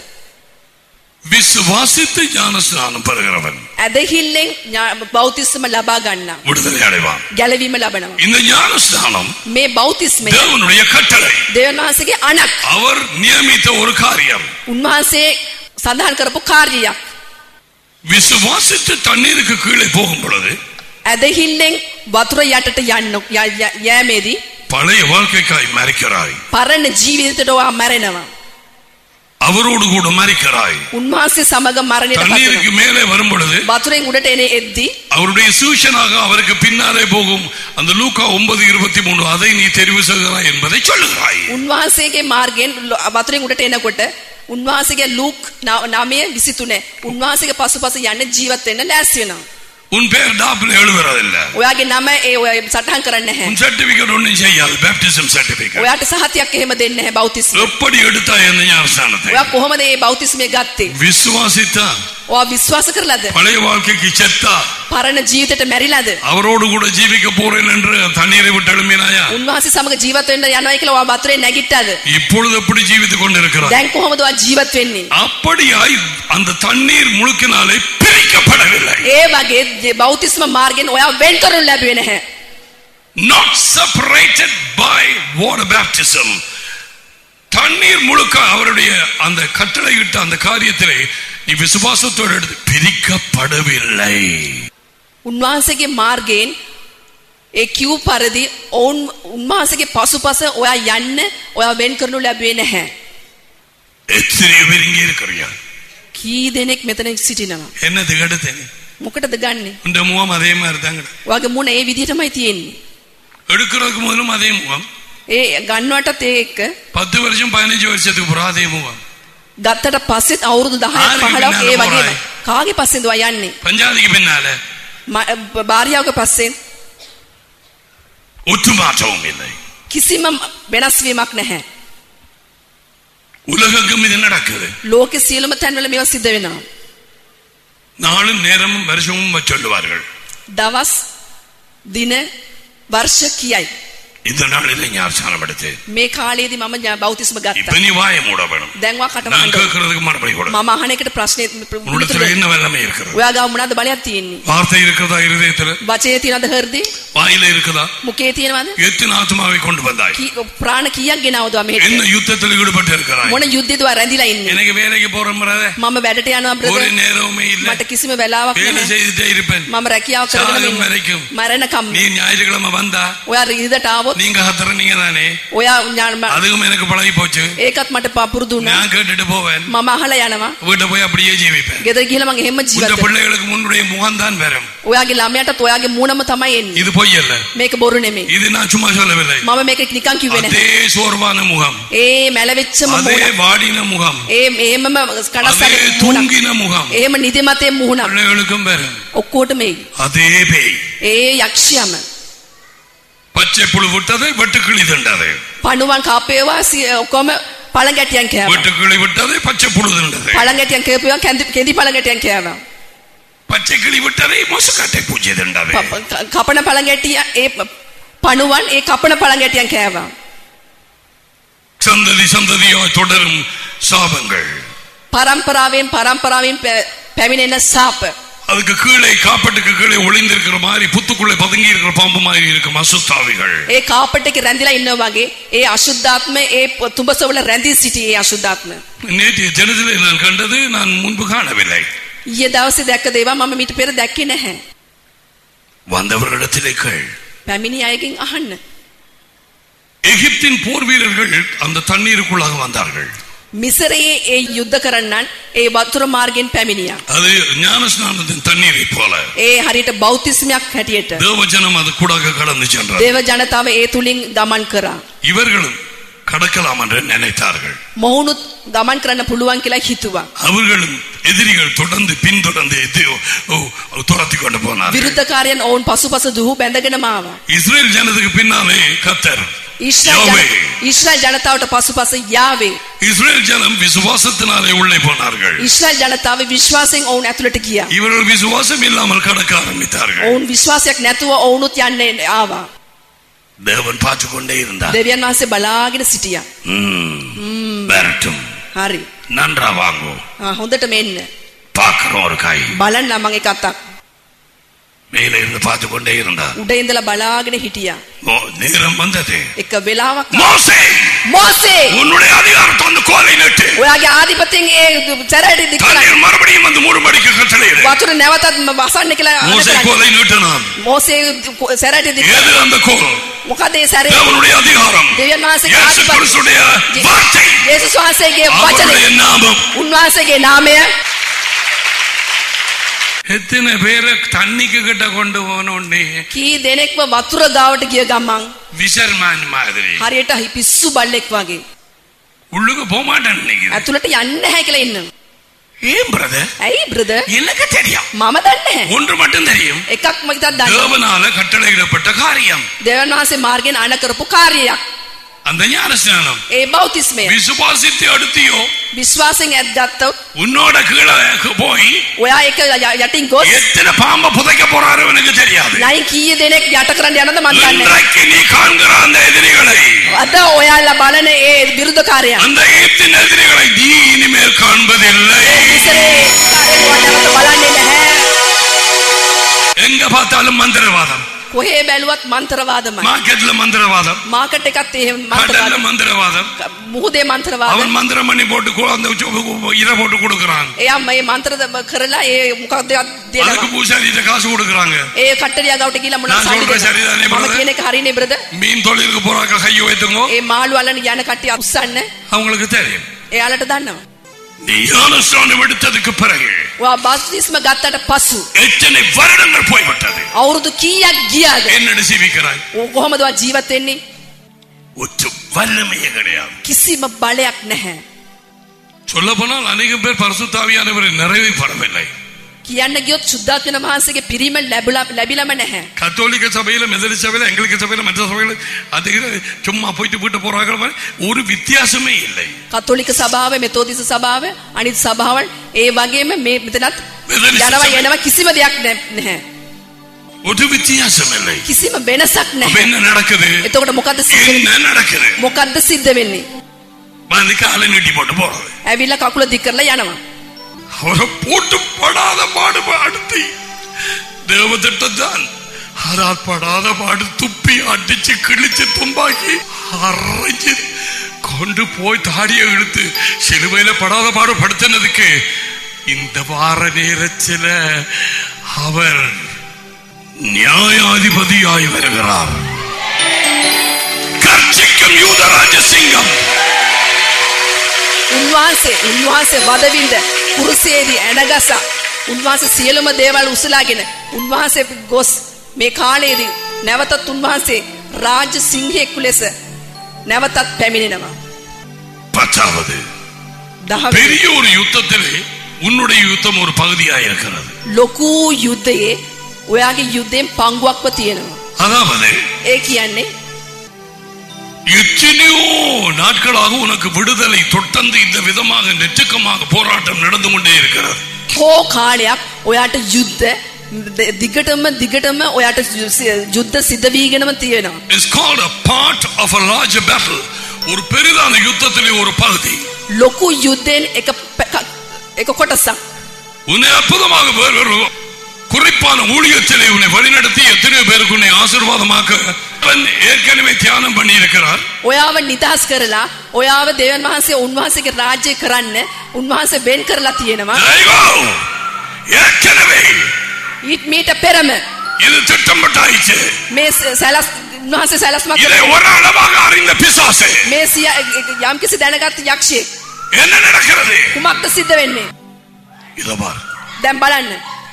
விசுவாசித்து ஞானஸ்நானம் பெறுகிறவன் ඇදහිල්ලෙන් ඥා- බෞතිස්ම ලබා ගන්නා. விடுதலை அடைவான் ගැලවීම ලබනවා. இந்த ஞானஸ்நானம் මේ බෞතිස්මය தேவனுடைய கட்டளை දෙවියන් වහන්සේගේ අනක්. அவர் நியமித்த ஒரு காரியம் උන්වහන්සේ සඳහන් කරපු කාර්යයක්. விசுவாசித்து தண்ணீருக்கு கீழே போகும் பொழுது ඇදහිල්ලෙන් වතුර යටට යන්න ය- ය- යෑමේදී பழைய வாழ்க்கைக்காய் மறிக்கிறாய் පරණ ජීවිතයට ඔයා මැරෙනවා. அவரோடு கூட மறிக்கிறாய் උන්වහන්සේ සමග මරණයට தண்ணீருக்கு පත් மேலே வரும் பொழுது වතුරෙන් උඩට එන එද්දී அவருடைய சூஷனாக அவருக்கு பின்னாலே போகும் அந்த லூக்கா ஒன்பது இருபத்தி மூணு அதை நீ தெரிவு செய்கிறாய் என்பதை சொல்லுகிறாய் උන්වහන්සේගේ මාර්ගයෙන් ලො- වතුරෙන් උඩට එනකොට උන්වහන්සේගේ ලූක් න- නවය විසිතුනේ උන්වහන්සේගේ පසුපස යන්න ජීවත් වෙන්න ලෑස්ති වෙනවා. உன் பேர் டாப்ல எழுதுறதில்ல ඔයාගේ නම ඒ ඔය සටහන් කරන්න නැහැ. உன் சர்டிபிகேட் ஒன்றும் செய்யாது பேப்டிசம் சர்டிபிகேட் ඔයාට සහතියක් එහෙම දෙන්නේ නැහැ බෞතිස්ම. எப்படி எடுத்தாய் அந்த ஞானஸ்தானத்தை ඔයා කොහොමද මේ බෞතිස්මය ගත්තේ? விசுவாசித்தா ඔයා විශ්වාස කරලාද? பழைய வாழ்க்கைக்கு செத்தா පරණ ජීවිතයට මැරිලාද? அவரோடு கூட ஜீவிக்க போறேன் என்று தண்ணீரை விட்டு எழும்பினாயா උන්වහන්සේ සමග ජීවත් වෙන්න යනවා කියලා ඔයා වතුරේ නැගිට්ටාද? இப்பொழுது எப்படி ஜீவித்துக் கொண்டிருக்கிறார் දැන් කොහොමද ඔයා ජීවත් වෙන්නේ? அப்படியாய் அந்த தண்ணீர் முழுக்கினாலே பிரிக்கப்படவில்லை ඒ වගේ ජ- බෞතිස්ම මාර්ගෙන් ඔයා වෙන් කරනු ලැබුවේ නැහැ. not separated by water baptism தண்ணீர் முழுக்க அவருடைய அந்த கட்டளையிட்ட அந்த காரியத்திலே நீ விசுவாசத்தோடு எடுத்து பிரிக்கப்படவில்லை උන්වහන්සේගේ මාර්ගයෙන් ඒ කිව් පරිදි ඔවුන් උන්වහන්සේගේ පසුපස ඔයා යන්න ඔයා වෙන් කරනු ලැබුවේ නැහැ. எத்தனை பேர் இங்கே இருக்கிறியா කී දෙනෙක් මෙතන සිටිනවා. என்னதுக்கு எடுத்தேன் මොකටද ගන්නෙ? இந்த முகம் அதே மாதிரி தாங்க ඔයාගේ මුණ ඒ විදිහටමයි තියෙන්නේ. எடுக்கிறதுக்கு முதலும் அதே முகம் ඒ ගන්නවටත් ඒ එක්ක பத்து வருஷம் பதினஞ்சு வருஷத்துக்கு அப்புறம் அதே முகம் ගත්තට පස්සෙත් අවුරුදු 10ක් ආරෙක 15ක් ඒ පින්නන්න වගේම. පොරයි. කාගේ පස්සෙන්ද ඔයා යන්නේ? பஞ்சாதிக்கு பின்னால ම- භාර්යාවගේ පස්සෙන් ஒற்று மாற்றவும் இல்லை කිසිම වෙනස් වීමක් නැහැ. உலகெங்கும் இது நடக்குது ලෝකෙ සියලුම තැන්වල මේවා සිද්ධ වෙනවා. நாளும் நேரமும் வருஷமும் சொல்லுவார்கள் දවස් දින වර්ෂ කියයි. இந்த நாளிலே ஞாபகம் எடுத்து මේ කාලයේදී මම ඥා- බෞතිස්ම இப்ப ගත්තා. நீ வாய மூட வேணும் දැන්වා කට நான் වහන්න. கேட்கறதுக்கு மறுபடி கூட මම අහන එකට ප්‍රශ්නේ உன்னிடத்துல என்ன வல்லமை இருக்கிறது ඔයා ගාව මොනවද බලයක් තියෙන්නේ? வார்த்தை இருக்கிறதா இருதயத்துல වචයේ තියෙනවද හෘදේ? வாயில இருக்குதா මුකේ තියෙනවද? எத்தனை ஆத்மாவை கொண்டு வந்தாய் කී- ප්‍රාණ කීයක් ගෙනවද මෙහෙට? என்ன யுத்தத்தில் ஈடுபட்டு இருக்கிறாய் මොන යුද්ධෙද ඔයා රැඳිලා ඉන්නේ? எனக்கு வேலைக்கு போறேன் brother. මම වැඩට යනවා ஒரு බ්‍රදර්. நேரமுமே இல்ல මට කිසිම වෙලාවක් வேலை නැහැ. செய்துட்டே இருப்பேன் මම රැකියාව කරගෙන சாகும் ඉන්නවා. வரைக்கும் මරණකම්. நீ ஞாயிற்றுக்கிழமை வந்தா ඔයා ඉරිදට ආවොත් நீங்க ஹத்தர நீங்க தானே ඔයා ඥාන- அதுவும் எனக்கு பழகி போச்சு ඒකත් මට ප- පුරුදු වුණා. நான் கேட்டுட்டு போவேன் මම අහලා යනවා. வீட்டை போய் அப்படியே ஜீவிப்பேன் ගෙදර ගිහලා මම එහෙම உங்க ජීවත් වෙනවා. பிள்ளைகளுக்கு முன்னுடைய முகம்தான் வரும் ඔයාගේ ළමයාටත් ඔයාගේ මූණම තමයි එන්නේ. இது பொய் அல்ல මේක බොරු නෙමෙයි. இது நான் சும்மா சொல்லவில்லை මම මේක නිකන් කිව්වේ නැහැ. அதே சோர்வான முகம் ඒ මැලවෙච්චම அதே මූණ. வாடின முகம் ඒ එහෙමම அதே කනස්සල්ලේ මූණ. தூங்கின முகம் එහෙම නිදිමතේ මූණ. பிள்ளைகளுக்கும் வரும் ඔක්කොටම එයි. அதே பேய் ඒ යක්ෂයම. பச்சை புழு விட்டது வெட்டுக்கிளி திண்டது පණුවන් කාපේවා සිය- ඔක්කොම පළඟැටියන් කෑවා. வெட்டுக்கிளி விட்டது பச்சை புழு திண்டது පළඟැටියන් කෑපුවා කැඳි කෙඳි පළඟැටියන් කෑවා. பச்சை கிளி விட்டதை மொசுக்காட்டை பூஜை திண்டது ප- ක- කපන පළඟැටිය ඒ ප- පණුවන් ඒ කපන පළඟැටියන් කෑවා. சந்ததி சந்ததியோ தொடரும் சாபங்கள் පරම්පරාවෙන් පරම්පරාවෙන් පੈ- පැමිණෙන සාප. அதுக்கு கீழே காப்பட்டுக்கு கீழே ஒளிந்திருக்கிற மாதிரி புத்துக்குள்ளே பதுங்கி இருக்கிற பாம்பு மாதிரி இருக்கும் அசுத்தாவிகள் ඒ කාපට් එකේ රැඳිලා ඉන්නවා වගේ ඒ අශුද්ධාත්ම ඒ ප- තුඹසවල රැඳී සිටි ඒ අශුද්ධාත්ම. நேற்றைய தினத்திலே நான் கண்டது நான் முன்பு காணவில்லை ඊයේ දවසේ දැක්ක දේවල් මම මීට පෙර දැක්කේ නැහැ. வந்தவர்களிடத்திலே கேள் පැමිණි අයගෙන් අහන්න. எகிப்தின் போர் வீரர்கள் அந்த தண்ணீருக்குள்ளாக வந்தார்கள் මිසරයේ ඒ යුද්ධ කරන්නන් ඒ වතුර මාර්ගෙන් පැමිණියා. அது ஞானஸ்நானத்தின் தண்ணீரை போல ඒ හරියට බෞතිස්මයක් හැටියට. தேவஜனம் அது கூடாக கடந்து சென்றார் දේව ජනතාව ඒ තුලින් ගමන් කරා. இவர்களும் கடக்கலாம் என்று நினைத்தார்கள் මොවුනුත් ගමන් කරන්න පුළුවන් කියලා හිතුවා. அவர்களும் எதிரிகள் தொடர்ந்து பின்தொடர்ந்து எது- ஓ, ஓ, துரத்தி கொண்டு போனார்கள் විරුද්ධකාරයන් ඔවුන් පසුපස දුහු බැඳගෙන මාවා. இஸ்ரேல் ஜனத்துக்கு பின்னாலே கத்தர் ඊශ්‍රායල් Yahweh. ජන- ඊශ්‍රායල් ජනතාවට පසුපස යාවේ. இஸ்ரேல் ஜனம் விசுவாசத்தினாலே உள்ளே போனார்கள் ඊශ්‍රායල් ජනතාව විශ්වාසයෙන් ඔවුන් ඇතුළට ගියා. இவர்கள் விசுவாசம் இல்லாமல் கடக்க ஆரம்பித்தார்கள் ඔවුන් විශ්වාසයක් නැතුව ඔවුනුත් යන්නේ ආවා. தேவன் பார்த்து கொண்டே இருந்தார் දෙවියන් වහන්සේ බලාගෙන සිටියා. ம், வரட்டும் හරි. நன்றா வாங்கும் ආ, හොඳට මෙන්න. பார்க்கிறோம் ஒரு காய் බලන්න මම එක අතක්. மேலே இருந்து பார்த்து கொண்டே இருந்தார் උඩ ඉඳලා බලාගෙන හිටියා. ஓ, நேரம் வந்தது එක වෙලාවක් ආවා. மோசே මෝසේ உன்னுடைய அதிகாரத்தை அந்த கோலை நட்டு ඔයාගේ ආධිපත්‍යයෙන් ඒ සැරයට දික් කරන්න. தண்ணீர் மறுபடியும் வந்து மூடும்படிக்கு கட்டளையிடு වතුර නැවතත් වසන්න කියලා மோசே අනකරන්න. கோலை நீட்டினான் මෝසේ සැරයට දික් ஏது அந்த கோல் මොකද ඒ සැරේ தேவனுடைய அதிகாரம் දෙවියන් වහන්සේගේ இயேசு ආධිපත්‍ය கிறிஸ்துடைய வார்த்தை යේසුස් වහන්සේගේ அவருடைய වචනේ நாமம் උන්වහන්සේගේ නාමය எத்தனை பேரை தண்ணிக்கு கிட்ட கொண்டு போனோடனே කී දෙනෙක්ම වතුර ගාවට ගිය ගමන් விசர்மான் மாதிரி හරියට හි පිස්සු බල්ලෙක් වගේ உள்ளுக்கு போக மாட்டேன்னு நினைக்கிறேன் ඇතුළට යන්නේ නැහැ කියලා ඉන්නවා. ஏன் பிரதர் ඇයි බ්‍රදර්? எனக்கு தெரியும் මම දන්නේ නැහැ. ஒன்று மட்டும் தெரியும் එකක් මම හිතත් දන්නවා. தேவனால கட்டளையிடப்பட்ட காரியம் දෙවියන් වහන්සේ මාර්ගෙන් අණ කරපු කාර්යයක්. அந்த ஞானஸ்நானம் ඒ බෞතිස්මය. விசுவாசித்து அடுத்தியோ විශ්වාසයෙන් ඇත්ගත්තොත් உன்னோட கீழே போய் ඔයා එක ය- යටින් ගොස් எத்தனை பாம்ப புதைக்க போறாரு எனக்கு தெரியாது නයි කීය දෙනෙක් යට කරන්න යනද මන් දන්නේ නැහැ. இன்றைக்கு நீ காண்கிற அந்த எதிரிகளை අද ඔයාලා බලන ඒ විරුද්ධකාරයන්. அந்த எகிப்தின் எதிரிகளை நீ இனிமேல் காண்பதில்லை මිසරේ කාර්යය නැවත බලන්නේ නැහැ. எங்க பார்த்தாலும் மந்திரவாதம் කොහේ බැලුවත් මන්ත්‍රවාදමයි. மார்க்கெட்ல மந்திரவாதம் මාකට් එකත් එහෙම கடல்ல මන්ත්‍රවාද. மந்திரவாதம் මුහුදේ මන්ත්‍රවාද. அவன் மந்திரம் பண்ணி போட்டு கு- அந்த உச்ச- இரை போட்டு கொடுக்கறான் එයා මේ මන්ත්‍ර ද- කරලා ඒ මොකක්ද அதுக்கு දෙනවා. பூசாரிட்ட காசு கொடுக்கறாங்க ඒ කට්ටරියා ගාවට ගිහලා මොනවා நான் සල්ලි சொல்றது சரிதானே, දෙනවා. මම brother? කියන එක හරිනේ බ්‍රද. மீன் தொழிலுக்கு போறாங்க கையை வைத்துங்க ඒ මාළු අල්ලන යන කට්ටිය උස්සන්න அவங்களுக்கு தெரியும் එයාලට දන්නවා. நீ ஞானஸ்நானம் எடுத்ததுக்கு பிறகு ඔයා බස්තිස්ම ගත්තට පසු எத்தனை வருடங்கள் போய்விட்டது අවුරුදු කීයක් ගියාද? என்னடி ஜீவிக்கிறாய் ඔ කොහොමද ඔයා ජීවත් වෙන්නේ? ஒற்று வல்லமையே கிடையாது කිසිම බලයක් නැහැ. சொல்ல போனால் அநேக பேர் பரிசுத்தாவியானவரை நிறைவேற்றப்படவில்லை කියන්න ගියොත් සුද්ධාත්මන වහන්සේගේ පිරීම ලැබුලා ලැබිලම නැහැ. கத்தோலிக்க சபையில மெதடி சபையில எங்களுக்கு சபையில மற்ற சபையில அது இது சும்மா போயிட்டு போயிட்டு போறாங்க மாதிரி ஒரு வித்தியாசமே இல்லை කතෝලික සභාව මෙතෝදිස සභාව අනිත් සභාවල් ඒ වගේම මේ මෙතනත් මෙතන යනවා සභාව- එනවා කිසිම දෙයක් නැ- නැහැ. ஒரு வித்தியாசம் இல்லை කිසිම වෙනසක් அப்ப නැහැ. என்ன நடக்குது එතකොට මොකද්ද සිද්ධ වෙන්නේ? என்ன நடக்குது මොකද්ද සිද්ධ වෙන්නේ? வந்து காலை நீட்டி போட்டு போறது ඇවිල්ලා කකුල දික් කරලා යනවා. அவரை போட்டு படாத பாடு அடுத்து தேவதிட்டம் ஆனால் படாத பாடு துப்பி அடிச்சு கிழிச்சு தும்பாக்கி அரைஞ்சு கொண்டு போய் தாடியை இழுத்து சிலுவையில படாத பாடு படுத்தினதுக்கு இந்த வார நேரத்தில் அவர் நியாயாதிபதியாய் வருகிறார் கர்ச்சிக்கும் யூதராஜ சிங்கம் උන්වහන්සේ උන්වහන්සේ වදවින්ද කුරුසේදී ඇනගසා උන්වහන්සේ සියලුම දේවල් උසලාගෙන උන්වහන්සේ ගොස් මේ කාලයේදී නැවතත් උන්වහන්සේ රාජ්‍ය සිංහෙක්කු ලෙස නැවතත් පැමිණෙනවා. பத்தாவது දහවෙනි பெரிய ஒரு யுத்தத்திலே உன்னுடைய யுத்தம் ஒரு பகுதியாக இருக்கிறது ලොකු යුද්ධයේ ඔයාගේ යුද්ධයෙන් පංගුවක්ව තියෙනවා. அதாவது ඒ කියන්නේ எத்தனையோ நாட்களாக உனக்கு விடுதலை தொட்டந்து இந்த விதமாக நெச்சுக்கமாக போராட்டம் நடந்து கொண்டே இருக்கிறது හෝ කාලයක් ඔයාට යුද්ධ ද- දිගටම දිගටම ඔයාට යු- යුද්ධ සිද්ධවීගෙනම තියෙනවා. It's called a part of a larger battle ஒரு பெரிதான யுத்தத்திலே ஒரு பகுதி ලොකු යුද්ධයෙන් එක ප- ක- එක කොටසක්. உன்னை அற்புதமாக வேறு ஒரு குறிப்பான ஊழியத்திலே உன்னை வழிநடத்தி எத்தனையோ பேருக்கு உன்னை ஆசீர்வாதமாக்க அவன் ஏற்கனவே தியானம் பண்ணி இருக்கிறார் ඔයාව නිදහස් කරලා ඔයාව දෙවන් වහන්සේ උන්වහන්සේගේ රාජ්‍ය කරන්න උන්වහන්සේ වෙන් කරලා තියෙනවා. ஏற்கனவே ඊට මීට පෙරම இது திட்டமிட்டாயிச்சு මේ ස- සැලස් උන්වහන්සේ සැලස්මක් இதை කරලා ஒரு அளவாக அறிந்த பிசாசு මේ සිය යම්කිසි දැනගත් යක්ෂයෙක් என்ன நடக்கிறது කුමක්ද සිද්ධ වෙන්නේ? இதோ பார் දැන් බලන්න.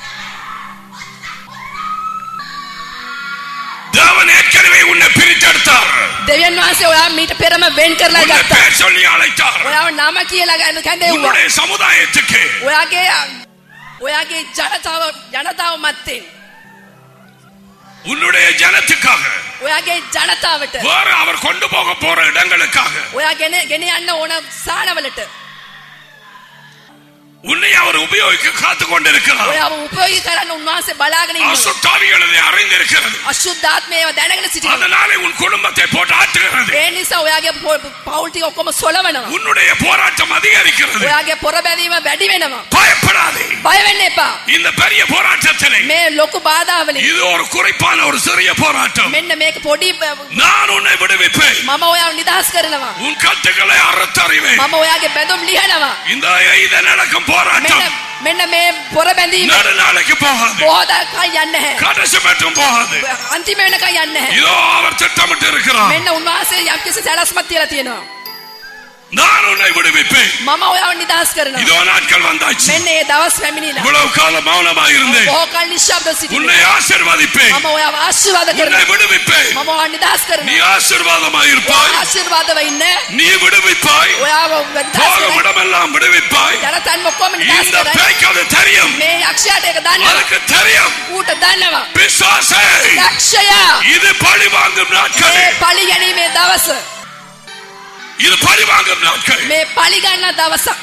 தேவன் ஏற்கனவே உன்னை பிரித்தெடுத்தார் දෙවියන් වහන්සේ ඔයා මීට පෙරම වෙන් කරලා உன்னை ගත්තා. பேர் சொல்லி அழைத்தார் ඔයාව නම කියලා ගන්න කැඳෙව්වා. உன்னுடைய சமுதாயத்துக்கு ඔයාගේ ඔයාගේ ජනතාව ජනතාව මත්තෙන් உன்னுடைய ஜனத்துக்காக ඔයාගේ ජනතාවට வேறு அவர் கொண்டு போக போற இடங்களுக்காக ඔයා ගෙන ගෙන යන්න ඕන සානවලට உன்னை அவர் உபயோகிக்க காத்து கொண்டிருக்கிறார் ඔයාව උපයෝගී කරන්න උන්වහන්සේ බලාගෙන ඉන්නවා. அசுத்தாவிகளை அறிந்திருக்கிறது අශුද්ධාත්මයව දැනගෙන සිටිනවා. அதனாலே உன் குடும்பத்தை போட்டு ஆட்டுகிறது ඒ නිසා ඔයාගේ පො- පවුල් ටික ඔක්කොම සොලවනවා. உன்னுடைய போராட்டம் அதிகரிக்கிறது ඔයාගේ පොර බැඳීම වැඩි වෙනවා. பயப்படாதே බය වෙන්න එපා. இந்த பெரிய போராட்டத்திலே මේ ලොකු බාධාවලින් இது ஒரு குறிப்பான ஒரு சிறிய போராட்டம் මෙන්න මේක පොඩි බ- நான் உன்னை விடுவிப்பேன் මම ඔයාව නිදහස් කරනවා. உன் கட்டுகளை அறுத்தறிவேன் මම ඔයාගේ බැඳුම් ලිහනවා. இந்த இது நடக்கும் මෙන්න போராட்டம் මෙන්න මේ පොර බැඳීම நடுநாளைக்கு போகாது බෝධකයි යන්න නැහැ. கடைசி மட்டும் போகாது අන්තිම වෙනකන් යන්න නැහැ. இதோ அவர் திட்டமிட்டு இருக்கிறார் මෙන්න උන්වහන්සේ යම්කිසි සැලැස්මක් තියලා තියෙනවා. நான் உன்னை விடுவிப்பேன் මම ඔයාව නිදහස් කරනවා. இதோ நாட்கள் வந்தாச்சு මෙන්න ඒ දවස් පැමිණිලා. இவ்வளவு காலம் மௌனமாக இருந்தேன் බොහෝ කල් නිශ්ශබ්ද සිටිනවා. உன்னை ஆசிர்வதிப்பேன் මම ඔයාව ආශිර්වාද உன்னை කරනවා. விடுவிப்பேன் මම ඔයාව නිදහස් நீ කරනවා. ஆசிர்வாதமாக இருப்பாய் ආශිර්වාදව ඉන්න. நீ விடுவிப்பாய் ඔයාව නිදහස් போகும் කරයි. இடமெல்லாம் விடுவிப்பாய் යන තැන් ඔක්කොම නිදහස් இந்த කරයි. பேய்க்கு அது தெரியும் මේ යක්ෂයාට ඒක දන්නවා. அதுக்கு தெரியும் ඌට දන්නවා. பிசாசே යක්ෂයා இது பழி வாங்கும் நாட்கள் මේ පලි ගැනීමේ දවස. இது பழி வாங்கும் நாட்கள் මේ පලි ගන්න දවසක්.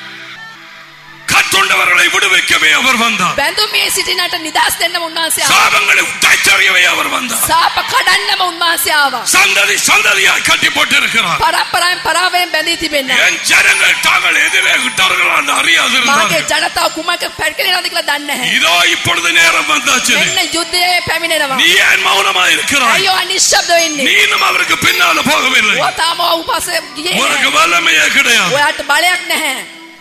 கட்டுண்டவர்களை விடுவிக்கவே அவர் வந்தார் බැඳුමේ සිටිනට නිදහස් දෙන්න උන්වහන්සේ ආවා. சாபங்களை உடைச்சறியவே அவர் வந்தார் සාප කඩන්නම උන්වහන්සේ ආවා. சந்ததி சந்ததியாய் கட்டி போட்டிருக்கிறார் පරම්පරාවෙන් පරාවයෙන් බැඳී තිබෙන්න. என் ஜனங்கள் தாங்கள் எதிரே விட்டார்கள் என்று මාගේ அறியாதிருந்தார்கள் ජනතාව කුමක පැටකෙනවද කියලා දන්නේ නැහැ. இதோ இப்பொழுது நேரம் வந்தாச்சு මෙන්න යුද්ධයේ පැමිණෙනවා. நீ ஏன் மௌனமா இருக்கிறாய் අයියෝ අනිශ්ශබ්ද වෙන්නේ. நீ இன்னும் அவருக்கு பின்னால போகவில்லை ඔයා තාම උපසේ ගියේ உனக்கு නැහැ. வல்லமையே கிடையாது ඔයාට බලයක් නැහැ.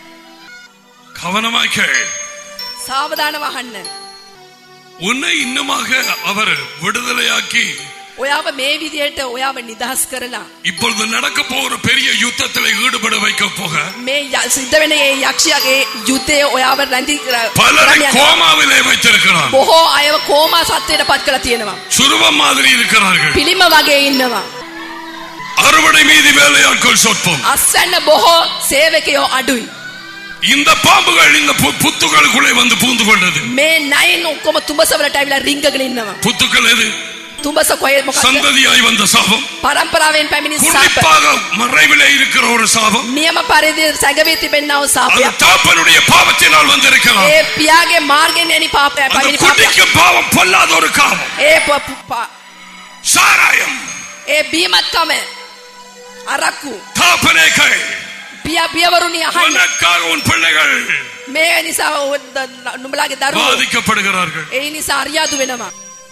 கவனமாய் கேள் සාවධානව අහන්න. உன்னை இன்னுமாக அவர் விடுதலையாக்கி ඔයාව මේ විදිහට ඔයාව නිදහස් කරලා இப்பொழுது நடக்க போகிற பெரிய யுத்தத்தில் ஈடுபட வைக்க போக මේ ය- සිද්ධ වෙන ඒ යක්ෂයාගේ යුද්ධය ඔයාව රැඳී කර- பலரை කරන්න යනවා. கோமாவிலே வைத்திருக்கிறார் බොහෝ අයව කෝමා සත්වයට පත් කළ තියෙනවා. சுருவம் மாதிரி இருக்கிறார்கள் පිළිම වගේ ඉන්නවා. அறுவடை மீதி வேலையாட்கள் சொற்பம் අස්වැන්න බොහෝ සේවකයෝ අඩුයි. இந்த பாம்புகள் இந்த பு- புத்துக்களுக்குள்ளே வந்து பூந்து கொண்டது මේ නයින් ඔක්කොම තුඹසවලට ඇවිල්ලා රිංගගෙන ඉන්නවා. புத்துக்கள் எது තුඹස කොහෙ මොකක්ද? சந்ததியாய் வந்த சாபம் පරම්පරාවෙන් පැමිණි සාප. குறிப்பாக மறைவிலே இருக்கிற ஒரு சாபம் නියම පරිදි සැඟවී තිබෙන්නා වූ அது සාපයක්. தாப்பனுடைய பாவத்தினால் வந்திருக்கலாம் ඒ පියාගේ මාර්ගෙන් එනි පාපය அந்த පැමිණි පාපයක්. குட்டிக்கும் பாவம் பொல்லாத ஒரு காமம் ඒ ප- ප- ප- சாராயம் ඒ බීමත්කම අරක්කු தாப்பனே கை පියා පියවරුනි අහන්න உனக்காக உன் பிள்ளைகள் මේ නිසා ඔ- ද- නුඹලාගේ දරුවෝ பாதிக்கப்படுகிறார்கள் ඒ නිසා අරියාදු වෙනවා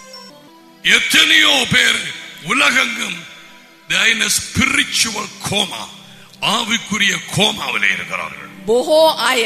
எத்தனையோ பேர் உலகெங்கும் ஸ்பிரிச்சுவல் கோமா ஆவிக்குரிய கோமாவிலே இருக்கிறார்கள் බොහෝ අය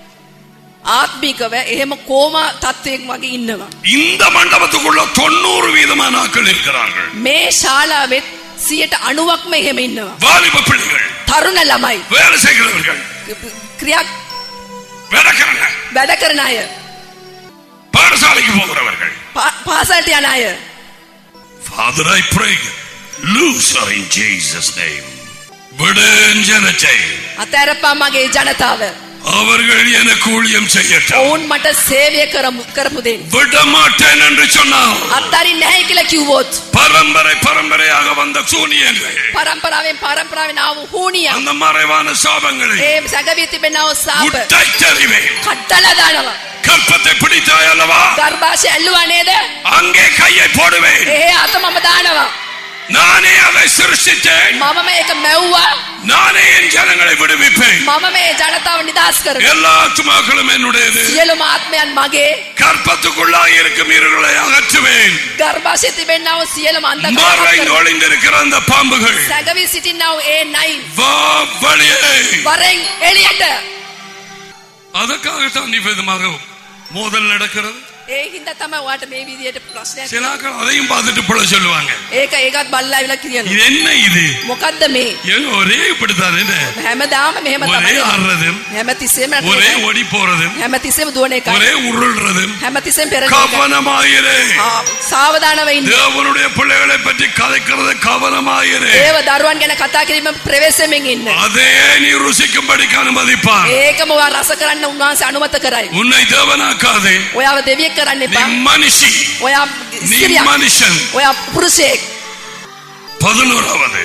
ආත්මිකව එහෙම කෝමා තත්ත්වයෙන් වගේ ඉන්නවා இந்த மண்டபத்துக்குள்ள தொண்ணூறு வீதமான ஆட்கள் இருக்கிறார்கள் මේ ශාලාවෙත් සියට අනුවක්ම එහෙම ඉන්නවා வாலிப பிள்ளைகள் තරුණ ළමයි வேலை செய்கிறவர்கள் ක්‍රියක් விளக்கிறங்க වැඩ කරන අය பாடசாலைக்கு போகிறவர்கள் පා- පාසලට යන අය Father, I pray, loose her in Jesus' name. விடேன் ஜனத்தை අතෑරපා මගේ ජනතාව அவர்கள் எனக்கு ஊழியம் செய்யட்டும் ඔවුන් මට සේවය කරමු කරපු දෙන්න விட மாட்டேன் என்று சொன்னால் අත්තරින් නැහැ කියලා කිව්වොත් பரம்பரை பரம்பரையாக வந்த சூனியங்கள் පරම්පරාවෙන් පරම්පරාවෙන් ආව හෝනිය அந்த மறைவான சாபங்களை ඒ සැගවී තිබෙනව සාප முட்டை தெரிவேன் කට්ටලා දානවා கற்பத்தை பிடித்தாய் அல்லவா ගර්භාෂය ඇල්ලුවා නේද அங்கே கையை போடுவேன் ඒ අත මම දානවා நானே அதை சிருஷ்டித்தேன் මම මේක මැව්වා நானே என் ஜனங்களை விடுவிப்பேன் මම මේ ජනතාව නිදහස් කර எல்லா ஆத்துமாக்களும் என்னுடையது සියලුම ආත්මයන් මගේ கற்பத்துக்குள்ளாக இருக்கும் இருளை அகற்றுவேன் ගර්භාෂය තිබෙන්නව සියලුම மறைந்து අන්ධකාරය ஒளிந்திருக்கிற அந்த பாம்புகள் සැගවී සිටින්නව ඒ නයි வா வழியே වරෙන් එළියට அதற்காகத்தான் இவ்விதமாக மோதல் நடக்கிறது ඒ හින්දා තමයි ඔයාට මේ විදියට ප්‍රශ්නයක් சில ஆட்கள் அதையும் பார்த்துட்டு போல சொல்லுவாங்க ඒක ඒකත් බල්ලා ඇවිල්ලා කියනවා இது என்ன இது මොකද්ද මේ ஏங்க ஒரே இப்படித்தான் என்ன හැමදාම මෙහෙම ஒரே තමයි ஆடுறதும் හැමතිස්සෙම ஒரே ஓடி போறதும் හැමතිස්සෙම දුවන එකයි ஒரே உருள்றதும் හැමතිස්සෙම පෙරණ එකයි கவனமாயிரே ආ, සාවධානව ඉන්න தேவனுடைய பிள்ளைகளை பற்றி கதைக்கிறது கவனமாயிரே ඒව දරුවන් ගැන කතා කිරීම ප්‍රවේශමෙන් ඉන්න அதே நீ ருசிக்கும்படிக்கு அனுமதிப்பான் ඒකම ඔයා රස කරන්න උන්වහන්සේ අනුමත කරයි உன்னை தேவனாக்காதே ඔයාව දෙවියෙක් කරන්න நீ එපා மனுஷி ඔයා நீ ස්ත්‍රියක් மனுஷன் ඔයා පුරුෂයෙක් பதினோராவது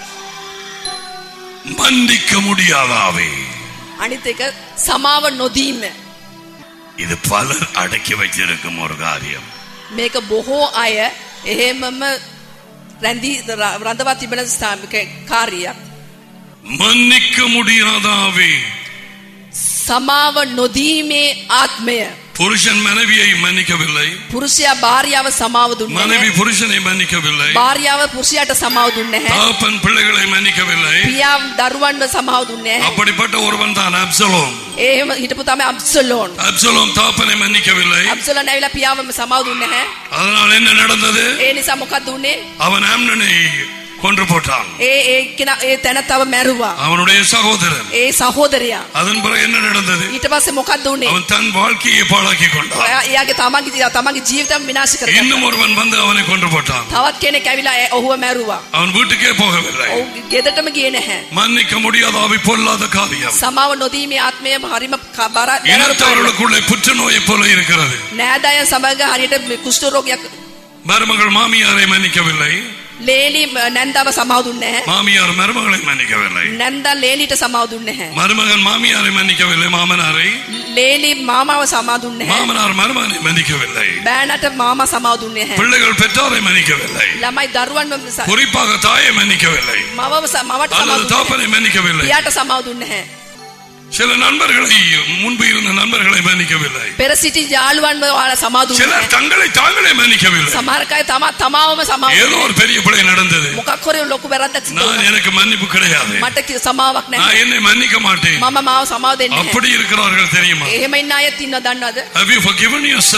மன்னிக்க முடியாதாவே අනිත් එක සමාව නොදීම இது பலர் அடக்கி வைத்திருக்கும் ஒரு காரியம் මේක බොහෝ අය එහෙමම රැඳී ර- රඳවා තිබෙන ස්ථාමික කාර්යයක් மன்னிக்க முடியாதாவே සමාව නොදීමේ ආත්මය புருஷன் மனைவியை மன்னிக்கவில்லை පුරුෂයා භාර්යාව සමාව දුන්නේ மனைவி නැහැ. புருஷனை மன்னிக்கவில்லை භාර්යාව පුරුෂයාට සමාව දුන්නේ නැහැ. தகப்பன் பிள்ளைகளை மன்னிக்கவில்லை පියා දරුවන්ව සමාව දුන්නේ නැහැ. அப்படிப்பட்ட ஒருவன் தான் அப்சலோம் එහෙම හිටපු තමයි අබ්සලෝන්. அப்சலோம் தகப்பனை மன்னிக்கவில்லை අබ්සලෝන් ඇවිල්ලා පියාවම සමාව දුන්නේ නැහැ. அதனால் என்ன நடந்தது ඒ නිසා මොකක්ද උනේ? அவன் ஆம்னனை கொன்று போட்டான் ඒ ඒ කෙනා ඒ තැනත්තව මැරුවා. அவனுடைய சகோதரன் ඒ සහෝදරයා. அதன் பிறகு என்ன நடந்தது ඊට පස්සේ මොකක්ද උනේ? அவன் தன் வாழ்க்கையை பாழாக்கி கொண்டான் ඔයා- එයාගේ තමන්ගේ තමන්ගේ ජීවිතම විනාශ කරගත්තා. இன்னும் ஒருவன் வந்து அவனை கொன்று போட்டான் තවත් කෙනෙක් ඇවිල්ලා ඒ- ඔහුව මැරුවා. அவன் வீட்டுக்கே போகவில்லை ඔහු ගෙදරටම ගියේ නැහැ. மன்னிக்க முடியாத அவை பொல்லாத காரியம் සමාව නොදීමේ ආත්මය හරිම ක- බර බැරරු இனத்தவர்களுக்குள்ளே புற்றுநோயை போல இருக்கிறது නෑදෑය සමග හරියට කුෂ්ඨ රෝගයක් மருமகள் மாமியாரை மன்னிக்கவில்லை ලේලි නැන්දාව සමාව දුන්නේ නැහැ. மாமியார் மருமகளை மன்னிக்கவில்லை නැන්දා ලේලිට සමාව දුන්නේ නැහැ. மருமகன் மாமியாரை மன்னிக்கவில்லை மாமனாரை ලේලි මාමාව සමාව දුන්නේ නැහැ. மாமனார் மருமகனை மன்னிக்கவில்லை බෑනට මාමා සමාව දුන්නේ නැහැ. பிள்ளைகள் பெற்றோரை மன்னிக்கவில்லை ළමයි දරුවන් குறிப்பாக தாயை மன்னிக்கவில்லை මවව ස- මවට සමාව அல்லது දුන්නේ தாப்பனை மன்னிக்கவில்லை නැහැ. පියාට සමාව දුන්නේ නැහැ. சில நண்பர்களை முன்பு இருந்த நண்பர்களை மன்னிக்கவில்லை පෙර සිටි යාළුවන්ව ඔයාලා සමාව දුන්නේ சிலர் නැහැ. தங்களை தாங்களே மன்னிக்கவில்லை සමහර අය තමා තමාවම සමාව ஏதோ ஒரு பெரிய பிழை நடந்தது මොකක් හරි ලොකු වැරද්දක් සිදු நான் වුණා. எனக்கு மன்னிப்பு கிடையாது මට කි- සමාවක් නැහැ. நான் என்னை மன்னிக்க மாட்டேன் මම මාව සමාව දෙන්නේ නැහැ. அப்படி இருக்கிறார்கள் தெரியுமா එහෙම ඉන්න අයත් ඉන්නව දන්නවද? Have you forgiven yourself?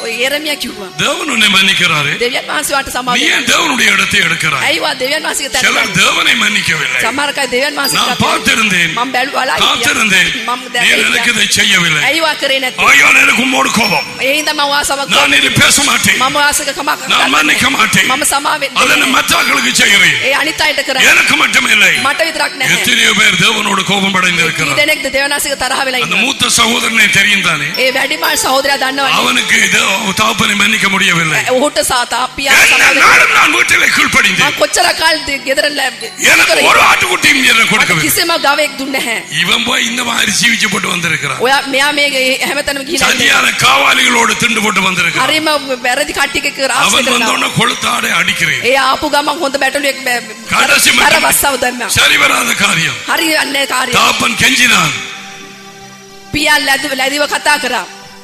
ඔය එරමියා කිව්වා தேவன் உன்னை மன்னிக்கிறாரு දෙවියන් වහන්සේ වාට நீ සමාව ஏன் தேவனுடைய இடத்தை எடுக்கிறாய் ඇයි වා දෙවියන් වහන්සේගේ තැන சிலர் தேவனை மன்னிக்கவில்லை සමහර අය දෙවියන් වහන්සේ நான் பார்த்திருந்தேன் මම බැලුවා காத்திருந்தேன் මම நீர் எனக்கு දැක්කේ இதை செய்யவில்லை ඇයි වා කරේ නැත්තේ ஆயால் எனக்கு உம்மோடு கோபம் ඒ හින්දා මම වාසාවක් நான் இனி பேச மாட்டேன் මම වාසක කමක් நான் மன்னிக்க மாட்டேன் මම සමාවෙ அதை நான் மற்றவர்களுக்கு செய்கிறேன் ඒ අනිත් අයට කරන්නේ எனக்கு மட்டும் இல்லை මට විතරක් නැහැ எத்தனையோ பேர் தேவனோடு கோபம் அடைந்து කී இருக்கிறார் දෙනෙක්ද දෙවියන් වහන්සේගේ තරහ වෙලා அந்த ඉන්නවා மூத்த சகோதரனை தெரியும் தானே ඒ වැඩිමල් සහෝදරයා දන්නවනේ அவனுக்கு தே- தகப்பனை மன்னிக்க முடியவில்லை ඔහුට සාතාපියා என்ன සමාවෙ நாளும் நான் வீட்டிலே கீழ்ப்படிந்தேன் මම කොච්චර කාලෙද ගෙදර எனக்கு ஒரு ஆட்டுக்குட்டியும் எனக்கு கொடுக்கவில்லை කිසිම ගවයෙක් දුන්නේ නැහැ இவன் போய் இந்த மாதிரி சீவிச்சு போட்டு வந்திருக்கிறான் ඔයා මෙයා මේ හැමතැනම ගිහිල්ලා ඉන්නේ. சதியான காவாலிகளோடு திண்டு போட்டு வந்திருக்கிறான் හරිම වැරදි කට්ටියක රාශිය அவன் කරනවා வந்தோடனே கொளுத்தாடை அடிக்கிறேன் ඒ ආපු ගමන් හොඳ බැටළුවෙක් கடைசி කර மட்டும் වස්සව දැම්මා சரி வராத காரியம் හරි යන්නේ කාර්යය தாப்பன் கெஞ்சினான் පියා ලැබ ලැබිව කතා කරා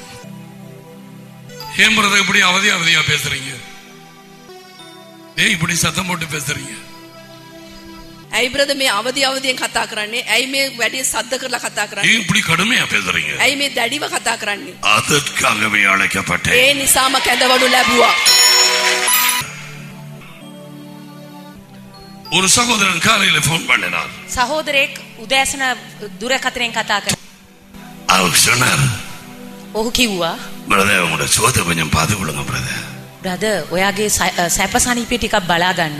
ஏன் பிரதர் இப்படி அவதி அவதியா பேசுறீங்க ஏய் இப்படி சத்தம் போட்டு பேசுறீங்க ඇයි බ්‍රද මේ අවදි අවදියෙන් කතා කරන්නේ ඇයි මේ වැඩි සද්ද කරලා කතා කරන්නේ ஏன் இப்படி கடுமையா பேசுறீங்க ඇයි මේ දැඩිව කතා කරන්නේ அதற்காகவே அழைக்கப்பட்டேன் ඒ නිසාම කැඳවනු ලැබුවා ஒரு சகோதரன் காலையில போன் பண்ணினார் සහෝදරයෙක් උදෑසන දුරකතරෙන් කතා කර அவர் சொன்னார் ඔහු කිව්වා பிரதர் உங்களோட சுகத்தை கொஞ்சம் பார்த்து கொள்ளுங்க பிரதர் බ්‍රද ඔයාගේ සැ- අ, සැප සනීපය ටිකක් බලාගන්න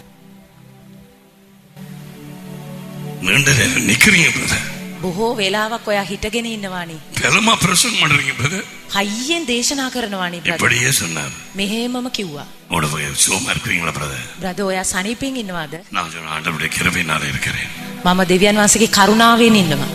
நீண்ட நேரம் நிக்கிறீங்க பிரதர் බොහෝ වෙලාවක් ඔයා හිටගෙන ඉන්නවානේ பெலமா பிரசங்கம் பண்றீங்க பிரதர் හයියෙන් දේශනා කරනවානේ බ්‍රද இப்படியே சொன்னார் මෙහෙමම කිව්වා உங்களோட சுகமா இருக்கிறீங்களா பிரதர் බ්‍රද ඔයා සනීපෙන් ඉන්නවාද நான் சொன்ன ஆண்டவருடைய கிருபையினால இருக்கிறேன் මම දෙවියන් වහන්සේගේ කරුණාවෙන් ඉන්නවා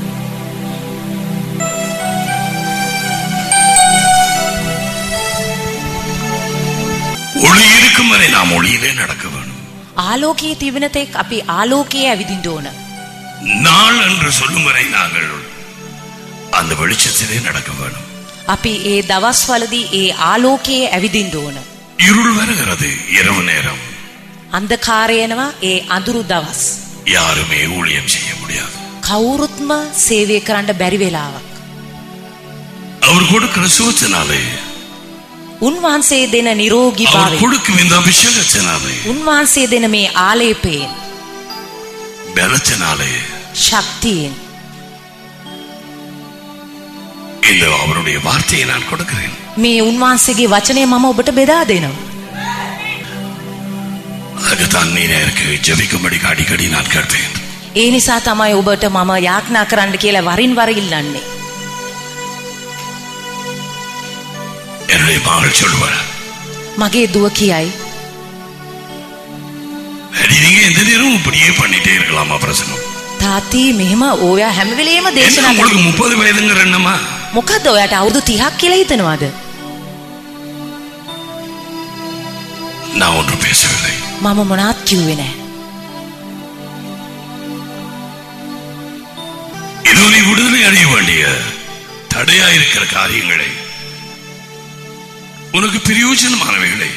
ஒளி இருக்கும் வரை நாம் ஒளியிலே நடக்க வேணும் ආලෝකයේ තිබෙනතෙක් අපි ආලෝකයේ ඇවිදින්න ඕන நாள் என்று சொல்லும் வரை நாங்கள் அந்த வெளிச்சத்திலே நடக்க வேணும் අපි ඒ දවස්වලදී ඒ ආලෝකයේ ඇවිදින්න ඕන இருள் வருகிறது இரவு நேரம் අන්ධකාරයනවා ඒ අඳුරු දවස් யாருமே ஊழியம் செய்ய முடியாது කවුරුත්ම සේවය කරන්න බැරි වෙලාවක් அவர் கொடுக்கிற சுகத்தினாலே උන්වහන්සේ දෙන නිරෝගී அவர் භාවය கொடுக்கும் இந்த அபிஷேகத்தினாலே උන්වහන්සේ දෙන මේ ආලේපයෙන් பலத்தினாலே ශක්තියෙන් இந்த அவருடைய வார்த்தையை நான் கொடுக்கிறேன் මේ උන්වහන්සේගේ වචනය මම ඔබට බෙදා දෙනවා. அதுக்குத்தான் நீ எனக்கு ஜெபிக்கும்படி அடிக்கடி நான் கேட்பேன் ඒ නිසා තමයි ඔබට මම යාඥා කරන්න කියලා වරින් වර ඉල්ලන්නේ. என்னுடைய மகள் சொல்லுவார் මගේ දුව කියයි "அடி, நீங்க எந்த நேரமும் இப்படியே பண்ணிட்டே இருக்கலாமா பிரசங்கம் තාත්ති මෙහෙම ඕයා හැම වෙලේම என்ன දේශනා உங்களுக்கு කරනවා. முப்பது வயதுங்கிற எண்ணமா මොකද්ද ඔයාට අවුරුදු 30ක් කියලා හිතනවද? நான் ஒன்று பேசவில்லை මම මොනාත් කිව්වේ නැහැ. இதோ நீ விடுதலை அடைய வேண்டிய தடையா இருக்கிற காரியங்களை உனக்கு பிரயோஜனமானவைகளை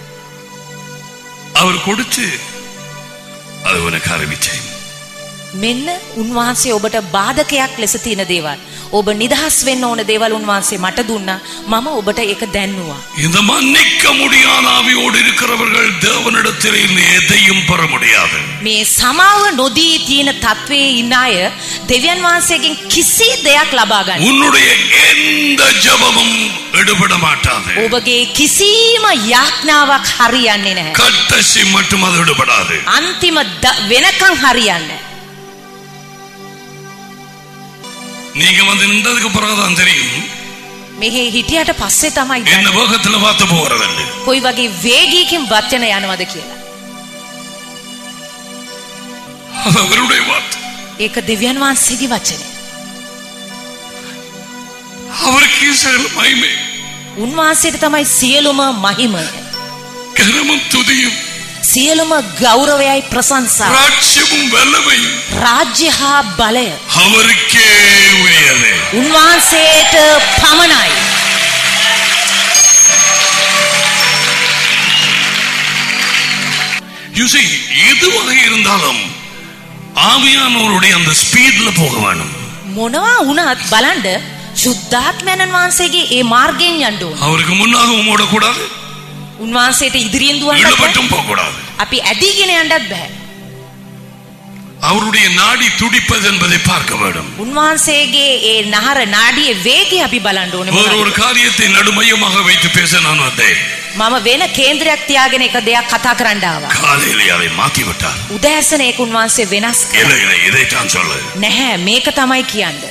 அவர் கொடுத்து அது உனக்கு அறிவித்தேன் මෙන්න උන්වහන්සේ ඔබට බාධකයක් ලෙස තියෙන දේවල්. ඔබ නිදහස් වෙන්න ඕන දේවල් උන්වහන්සේ මට දුන්නා. මම ඔබට ඒක දැන්නුවා. இந்த மன்னிக்க முடியாத ஆவியோடு இருக்கிறவர்கள் தேவனிடத்தில் இருந்து எதையும் பெற முடியாது මේ සමාව නොදී තියෙන තත්වයේ ඉන්න අය දෙවියන් වහන්සේගෙන් කිසි දෙයක් ලබා ගන්න. உன்னுடைய எந்த ஜெபமும் எடுபட மாட்டாது ඔබගේ කිසිම යාඥාවක් හරියන්නේ නැහැ. கட்டசி மட்டும் அது எடுபடாது අන්තිම ද- වෙනකන් හරියන්නේ. நீங்க வந்து நின்றதுக்கு பிறகுதான் தெரியும் මෙහි හිටියට පස්සේ තමයි என்ன දන්නේ வேகத்துல பார்த்து போகிறது කොයි වගේ වේගයකින් වචන යනවද කියලා. அது அவருடைய வார்த்தை ඒක දෙවියන් වහන්සේගේ වචනය. அவருக்கு சகல மகிமை උන්වහන්සේට තමයි සියලුම මහිමය. கனமும் துதியும் සියලුම ගෞරවයයි ප්‍රශංසාව. ராட்சியமும் வல்லமையும் රාජ්‍ය හා බලය அவருக்கே உரியது උන්වහන්සේට පමණයි. You see, எதுவாக இருந்தாலும் ஆவியானவருடைய அந்த ஸ்பீட்ல போக வேணும் මොනවා වුණත් බලන්ඩ ශුද්ධාත්මයන්න් වහන්සේගේ ඒ මාර්ගයෙන් යන්න ඕන. அவருக்கு முன்னாகவும் ஓடக்கூடாது උන්වහන්සේට ඉදිරියෙන් දුවන්නත් බෑ. இழுபட்டும் போகக்கூடாது අපි ඇදීගෙන යන්නත් බෑ. அவருடைய நாடி துடிப்பது என்பதை பார்க்க வேண்டும் උන්වහන්සේගේ ඒ නහර නාඩියේ වේගය අපි බලන්න ඕනේ. வேறு මොකක්ද? ஒரு காரியத்தை நடுமையமாக வைத்து பேச நான் வந்தேன் මම වෙන කේන්ද්‍රයක් තියාගෙන එක දෙයක් කතා කරන්න ආවා. காலையிலே அதை மாத்தி விட்டார் උදෑසන ඒක උන්වහන්සේ වෙනස් කළා. இல்லை இல்லை இதைத்தான் சொல்லு නැහැ මේක තමයි කියන්නේ.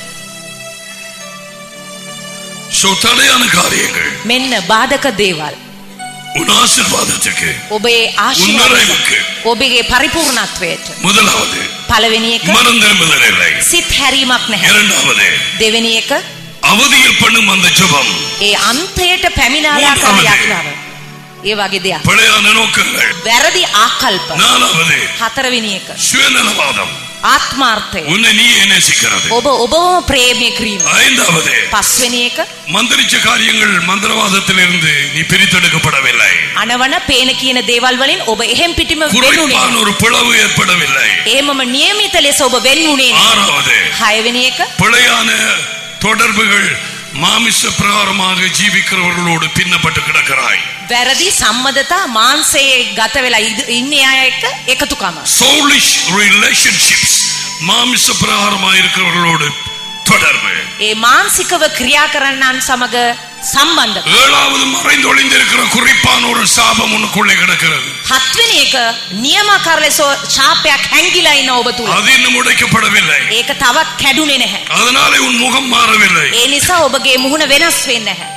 சோ தடையான காரியங்கள் මෙන්න බාධක දේවල්. உன் ஆசீர்வாதத்துக்கு ඔබේ ආශිර්වාද උන්නරයක. ඔබගේ පරිපූර්ණත්වයට முதலாவது පළවෙනි එක மனம் திரும்புதல் இல்லை සිත් හැරීමක් නැහැ. இரண்டாவது දෙවෙනි එක அவதியில் பண்ணும் அந்த ஜெபம் ඒ අන්තයට පැමිණාලා කරන மூன்றாவது. යාත්‍රාව. ඒ වගේ දෙයක්. பிழையான நோக்கங்கள் වැරදි ආකල්ප. நாலாவது හතරවෙනි එක சுயநலவாதம் ආත්මාර්ථය. உன்னை நீயே நேசிக்கிறது ඔබ ඔබවම ප්‍රේමය කිරීම. ஐந்தாவது පස්වෙනි එක மந்திரிச்ச காரியங்கள் மந்திரவாதத்திலிருந்து நீ பிரித்தெடுக்கப்படவில்லை අනවන පේන කියන දේවල් වලින් ඔබ එහෙම් පිටිම වෙනුනේ. குறிப்பான ஒரு பிளவு ஏற்படவில்லை එහෙමම නියමිත ලෙස ඔබ වෙන්නුනේ. නෑ. ஆறாவது හයවෙනි එක பிழையான தொடர்புகள் மாமிச பிரகாரமாக ஜீவிக்கிறவர்களோடு பின்னப்பட்டு கிடக்கிறாய் වැරදි සම්මදතා මාන්සයේ ගත වෙලා ඉද- ඉන්නේ අය එක්ක එකතුකම. சோலிஷ் ரிலேஷன்ஷிப்ஸ் மாமிச பிரகாரமாக இருக்கிறவர்களோடு தொடர்பு ඒ මානසිකව ක්‍රියා කරන්නන් සමග සම්බන්ධ. ஏழாவது மறைந்தொழிந்திருக்கிற குறிப்பான ஒரு சாபம் உனக்குள்ளே கிடக்கிறது හත්වෙනි එක නියමාකාර ලෙස ශාපයක් හැංගිලා ඉන්න ඔබ තුල. அது இன்னும் உடைக்கப்படவில்லை ඒක තවත් කැඩුනේ නැහැ. அதனாலே உன் முகம் மாறவில்லை ඒ නිසා ඔබගේ මුහුණ වෙනස් වෙන්නේ නැහැ.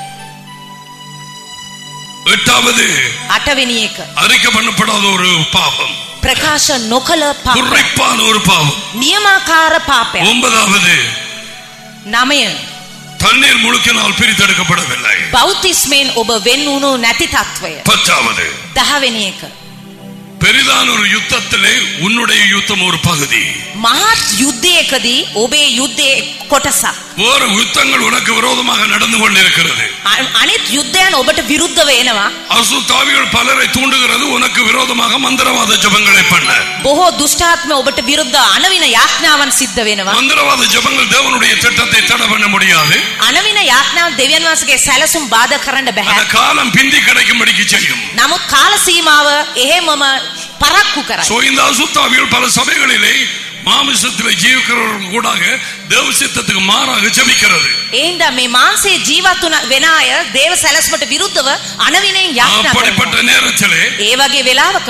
எட்டாவது අටවෙනි එක அறிக்கை பண்ணப்படாத ஒரு பாவம் ප්‍රකාශ නොකළ පාප. குறிப்பான ஒரு பாவம் නියමාකාර පාපය. ஒன்பதாவது නමය தண்ணீர் முழுக்கினால் பிரித்தெடுக்கப்படவில்லை බෞතිස්මෙන් ඔබ වෙන් වුණු නැති තත්වය. பத்தாவது දහවෙනි එක பெரிதான ஒரு யுத்தத்திலே உன்னுடைய யுத்தம் ஒரு பகுதி මහත් යුද්ධයකදී ඔබේ යුද්ධයේ කොටසක්. வேறு யுத்தங்கள் உனக்கு விரோதமாக நடந்து கொண்டிருக்கிறது අ- අනිත් යුද්ධයන් ඔබට විරුද්ධව එනවා. அசுத்தாவிகள் பலரை தூண்டுகிறது உனக்கு விரோதமாக மந்திரவாத ஜபங்களை பண்ண බොහෝ දුෂ්ටාත්ම ඔබට විරුද්ධ අනවින යාඥාවන් සිද්ධ වෙනවා. மந்திரவாத ஜபங்கள் தேவனுடைய திட்டத்தை தடை பண்ண முடியாது අනවින යාඥාව දෙවියන් වහන්සේගේ සැලසුම් බාධා කරන්න அந்த බෑ. காலம் பிந்தி கிடைக்கும்படிக்கு செய்யும் නමුත් කාල සීමාව එහෙමම පරක්කු කරයි. சோ இந்த அசுத்தாவிகள் பல சபைகளிலே மாமிசத்திலே ஜீவிக்கிறவர்கள் கூடாக தேவ சித்தத்துக்கு மாறாக ஜெபிக்கிறது ඒන්ද මේ මාංශයේ ජීවත් වුණ වෙන අය දේව සැලැස්මට විරුද්ධව අනවිනෙන් යාඥා அப்படிப்பட்ட කරනවා. நேரத்திலே ඒ වගේ වෙලාවක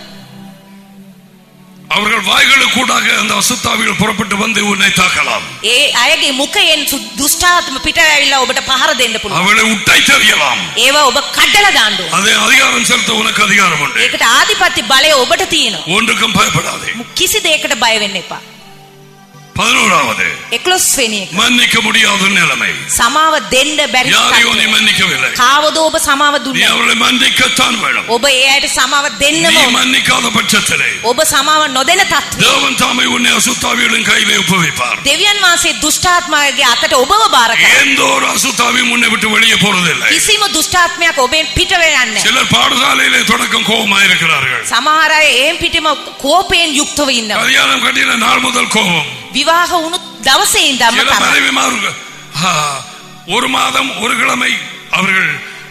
அவர்கள் வாய்களுக்கு கூடாக அந்த அசுத்தாவிகள் புறப்பட்டு வந்து உன்னை தாக்கலாம் ඒ අයගේ මුඛයෙන් සු- දුෂ්ටාත්ම පිට ඇවිල්ලා ඔබට පහර දෙන්න පුළුවන්. அவளை உட்டை தெரியலாம் ඒව ඔබ කඩලා දාන්න ඕන. அதை அதிகாரம் செலுத்த உனக்கு அதிகாரம் உண்டு ඒකට ආධිපත්‍ය බලය ඔබට තියෙනවා. ஒன்றுக்கும் பயப்படாதே මු- කිසි දෙයකට බය වෙන්න එපා. பதினோராவது 11 වෙනි එක. மன்னிக்க முடியாத நிலைமை සමාව දෙන්න බැරි யாரையும் நீ තත්ත්වය. மன்னிக்கவில்லை කාවද ඔබ සමාව நீ දුන්නේ? அவளை மன்னிக்கத்தான் வேணும் ඔබ ඒ අයට සමාව දෙන්නම நீ ඕන. மன்னிக்காத பட்சத்திலே ඔබ සමාව නොදෙන තත්ත්වය. தேவன் தாமை உன்னை அசுத்தாவிகளின் கையிலே ஒப்புவிப்பார் දෙවියන් වහන්සේ දුෂ්ටාත්මයාගේ අතට ඔබව බාර කරනවා. எந்த ஒரு அசுத்தாவியும் உன்னை விட்டு வெளியே போறதில்லை කිසිම දුෂ්ටාත්මයක් ඔබෙන් පිට වෙන්නේ නැහැ. சிலர் பாடசாலையிலே தொடக்கம் கோபமாயிருக்கிறார்கள் සමහර අය එහෙන් පිටම කෝපයෙන් යුක්තව ඉන්නවා. கல்யாணம் கட்டின நாள் முதல் கோபம் විවාහ වුණු දවසේ ඉඳන්ම சில තරහ. மனைவிமார்கள் ஆ, ஒரு மாதம் ஒரு கிழமை அவர்கள்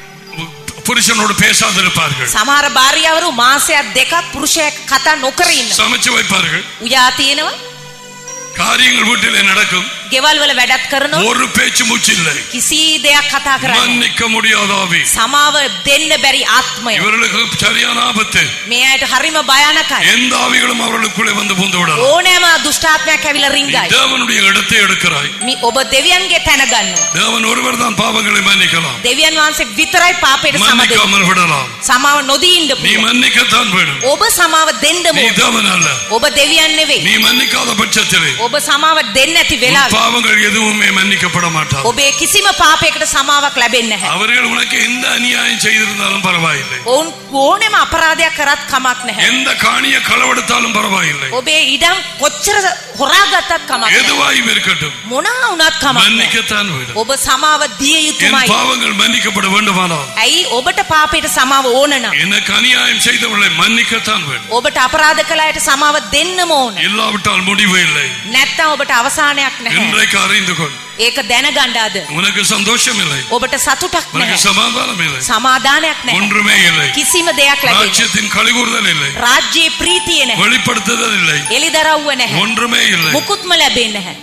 புருஷனோடு பேசாதிருப்பார்கள் සමහර භාර්යාවරු මාසයක් දෙකක් පුරුෂයෙක් කතා නොකර ඉන්නවා. சமைச்சு வைப்பார்கள் උයා තියෙනවා. காரியங்கள் வீட்டிலே நடக்கும் ගෙවල් වල වැඩත් කරනවා. ஒரு பேச்சு மூச்சு இல்லை කිසි දෙයක් කතා කරන්නේ නැහැ. மன்னிக்க முடியாத ஆவி සමාව දෙන්න බැරි ආත්මය. இவர்களுக்கு சரியான ஆபத்து මේ අයට හරිම භයානකයි. எந்த ஆவிகளும் அவர்களுக்குள்ளே வந்து பூந்து விடலாம் ඕනෑම දුෂ්ටාත්මයක් ඇවිල්ලා நீ රිංගයි. தேவனுடைய இடத்தை எடுக்கிறாய் මේ ඔබ දෙවියන්ගේ තැන ගන්නවා. தேவன் ஒருவர் தான் பாவங்களை மன்னிக்கலாம் දෙවියන් වහන්සේ විතරයි පාපයට සමදෙන්නේ. மன்னிக்காமல் விடலாம் සමාව නොදී ඉන්න நீ පුළුවන්. மன்னிக்கத்தான் வேணும் ඔබ සමාව දෙන්න நீ ඕන. தேவன் அல்ல ඔබ දෙවියන් නෙවෙයි. நீ மன்னிக்காத பட்சத்திலே ඔබ සමාව දෙන්න නැති உன் වෙලාව பாவங்கள் எதுவுமே மன்னிக்கப்பட மாட்டாது ඔබේ කිසිම පාපයකට සමාවක් ලැබෙන්නේ නැහැ. அவர்கள் உனக்கு எந்த அநியாயம் செய்திருந்தாலும் பரவாயில்லை ඔවුන් ඕනෙම අපරාධයක් කරත් කමක් නැහැ. எந்த காணிய களவெடுத்தாலும் பரவாயில்லை ඔබේ ඉඩම් කොච්චර හොරාගත්තත් කමක් නැහැ. எதுவாயும் இருக்கட்டும் මොනවා වුණත් කමක් නැහැ. மன்னிக்கத்தான் வேணும் ඔබ සමාව දිය என் යුතුමයි. பாவங்கள் மன்னிக்கப்பட வேண்டுமானால் ඇයි ඔබට පාපයට සමාව ඕන නම්? எனக்கு அநியாயம் செய்தவர்களை மன்னிக்கத்தான் வேணும் ඔබට අපරාධ කළ අයට සමාව දෙන්නම ඕන. இல்லாவிட்டால் முடிவு இல்லை නැත්තම් ඔබට අවසානයක් නැහැ. இன்றைக்கு அறிந்து கொள் ඒක දැනගන්න අද. உனக்கு சந்தோஷம் இல்லை ඔබට සතුටක් உனக்கு නැහැ. சமாதானம் இல்லை සමාදානයක් නැහැ. ஒன்றுமே இல்லை කිසිම දෙයක් ලැබෙන්නේ. ராஜ்யத்தின் கழிவுறுதல் இல்லை රාජ්‍යයේ ප්‍රීතිය නැහැ. வெளிப்படுத்துதல் இல்லை එලිදරව්ව නැහැ. ஒன்றுமே இல்லை මුකුත්ම ලැබෙන්නේ නැහැ.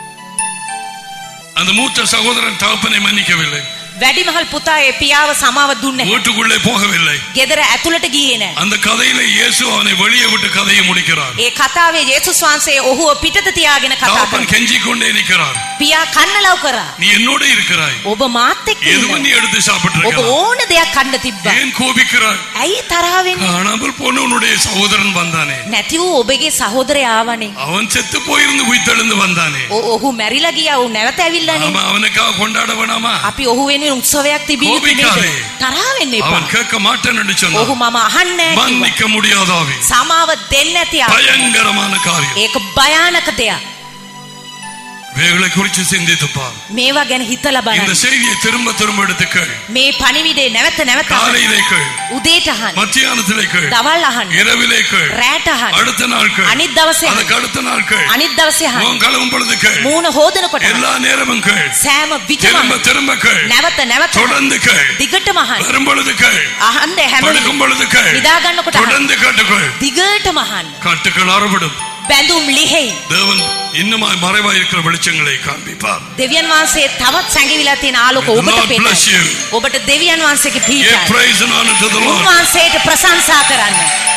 அந்த மூத்த சகோதரன் தகப்பனை மன்னிக்கவில்லை වැඩිමහල් පුතා ඒ පියාව සමාව දුන්නේ නැහැ. வீட்டுக்குள்ளே போகவில்லை ගෙදර ඇතුළට ගියේ නැහැ. அந்த கதையில இயேசு அவனை வெளியே விட்டு கதையை முடிக்கிறார் ඒ කතාවේ යේසුස් වහන්සේ ඔහුව පිටත තියාගෙන කතා தகப்பன் කරනවා. கெஞ்சி கொண்டே நிற்கிறார் පියා කන්නලව් කරා. நீ என்னோட இருக்கிறாய் ඔබ මාත් එක්ක எதுவும் நீ ඉන්නවා. எடுத்து ඔබ சாப்பிட்டு ඕන දෙයක් කන්න තිබ්බා. ஏன் கோபிக்கிறாய் ඇයි තරහ වෙන්නේ? காணாமல் போன உன்னுடைய சகோதரன் வந்தானே නැති වූ ඔබගේ සහෝදරයා ආවනේ. அவன் செத்து போயிருந்து உயிர்த்தெழுந்து வந்தானே ඔ- ඔහු මැරිලා ගියා. ඔහු නැවත ඇවිල්ලානේ. நாம அவனுக்காக கொண்டாட வேணாமா අපි ඔහු වෙනුවෙන් උත්සවයක් තිබිය යුතු කෝපිකාරේ. නේද? තරහ වෙන්න එපා. அவன் கேட்க மாட்டேன்னு ඔහු சொன்னான் මම අහන්නේ නැහැ කිව්වා. மன்னிக்க முடியாதாவே සමාව දෙන්නේ නැති ආ. பயங்கரமான காரியம் ඒක භයානක දෙයක්. வேகளை குறித்து சிந்தித்துப்பா මේවා ගැන හිතලා இந்த බලන්න. செய்தியை திரும்ப திரும்ப எடுத்து கேள் මේ පණිවිඩේ නැවත නැවත අහන්න. காலையிலே கேள் උදේට අහන්න. மத்தியானத்திலே கேள் දවල් අහන්න. இரவிலே கேள் රැට අහන්න. அடுத்த நாள் கேள் අනිත් දවසේ අහන්න. அதுக்கு அடுத்த நாள் கேள் අනිත් දවසේ අහන්න. உன் கிளம்பும் பொழுது கேள் මූණ හොදනකොට අහන්න. எல்லா நேரமும் கேள் සෑම විටම திரும்ப අහන්න. திரும்ப கேள் නැවත නැවත අහන්න. தொடர்ந்து கேள் දිගටම අහන්න. வரும் பொழுது கேள் අහන්න හැම படுக்கும் பொழுது கேள் නිදා ගන්නකොට අහන්න. தொடர்ந்து கேட்டுக்கொள் දිගටම අහන්න. கட்டுக்கள் அறுபடும் බැඳුම් ලිහෙයි. தேவன் இன்னுமாய் மறைவாய் இருக்கிற வெளிச்சங்களை காண்பிப்பார் දෙවියන් වහන්සේ තවත් සැඟවිලා තියෙන ආලෝක May the ඔබට Lord bless පෙන්නයි. you. ඔබට දෙවියන් වහන්සේගේ Give පීඨය. praise and honor to the Lord. උන්වහන්සේට ප්‍රශංසා කරන්න.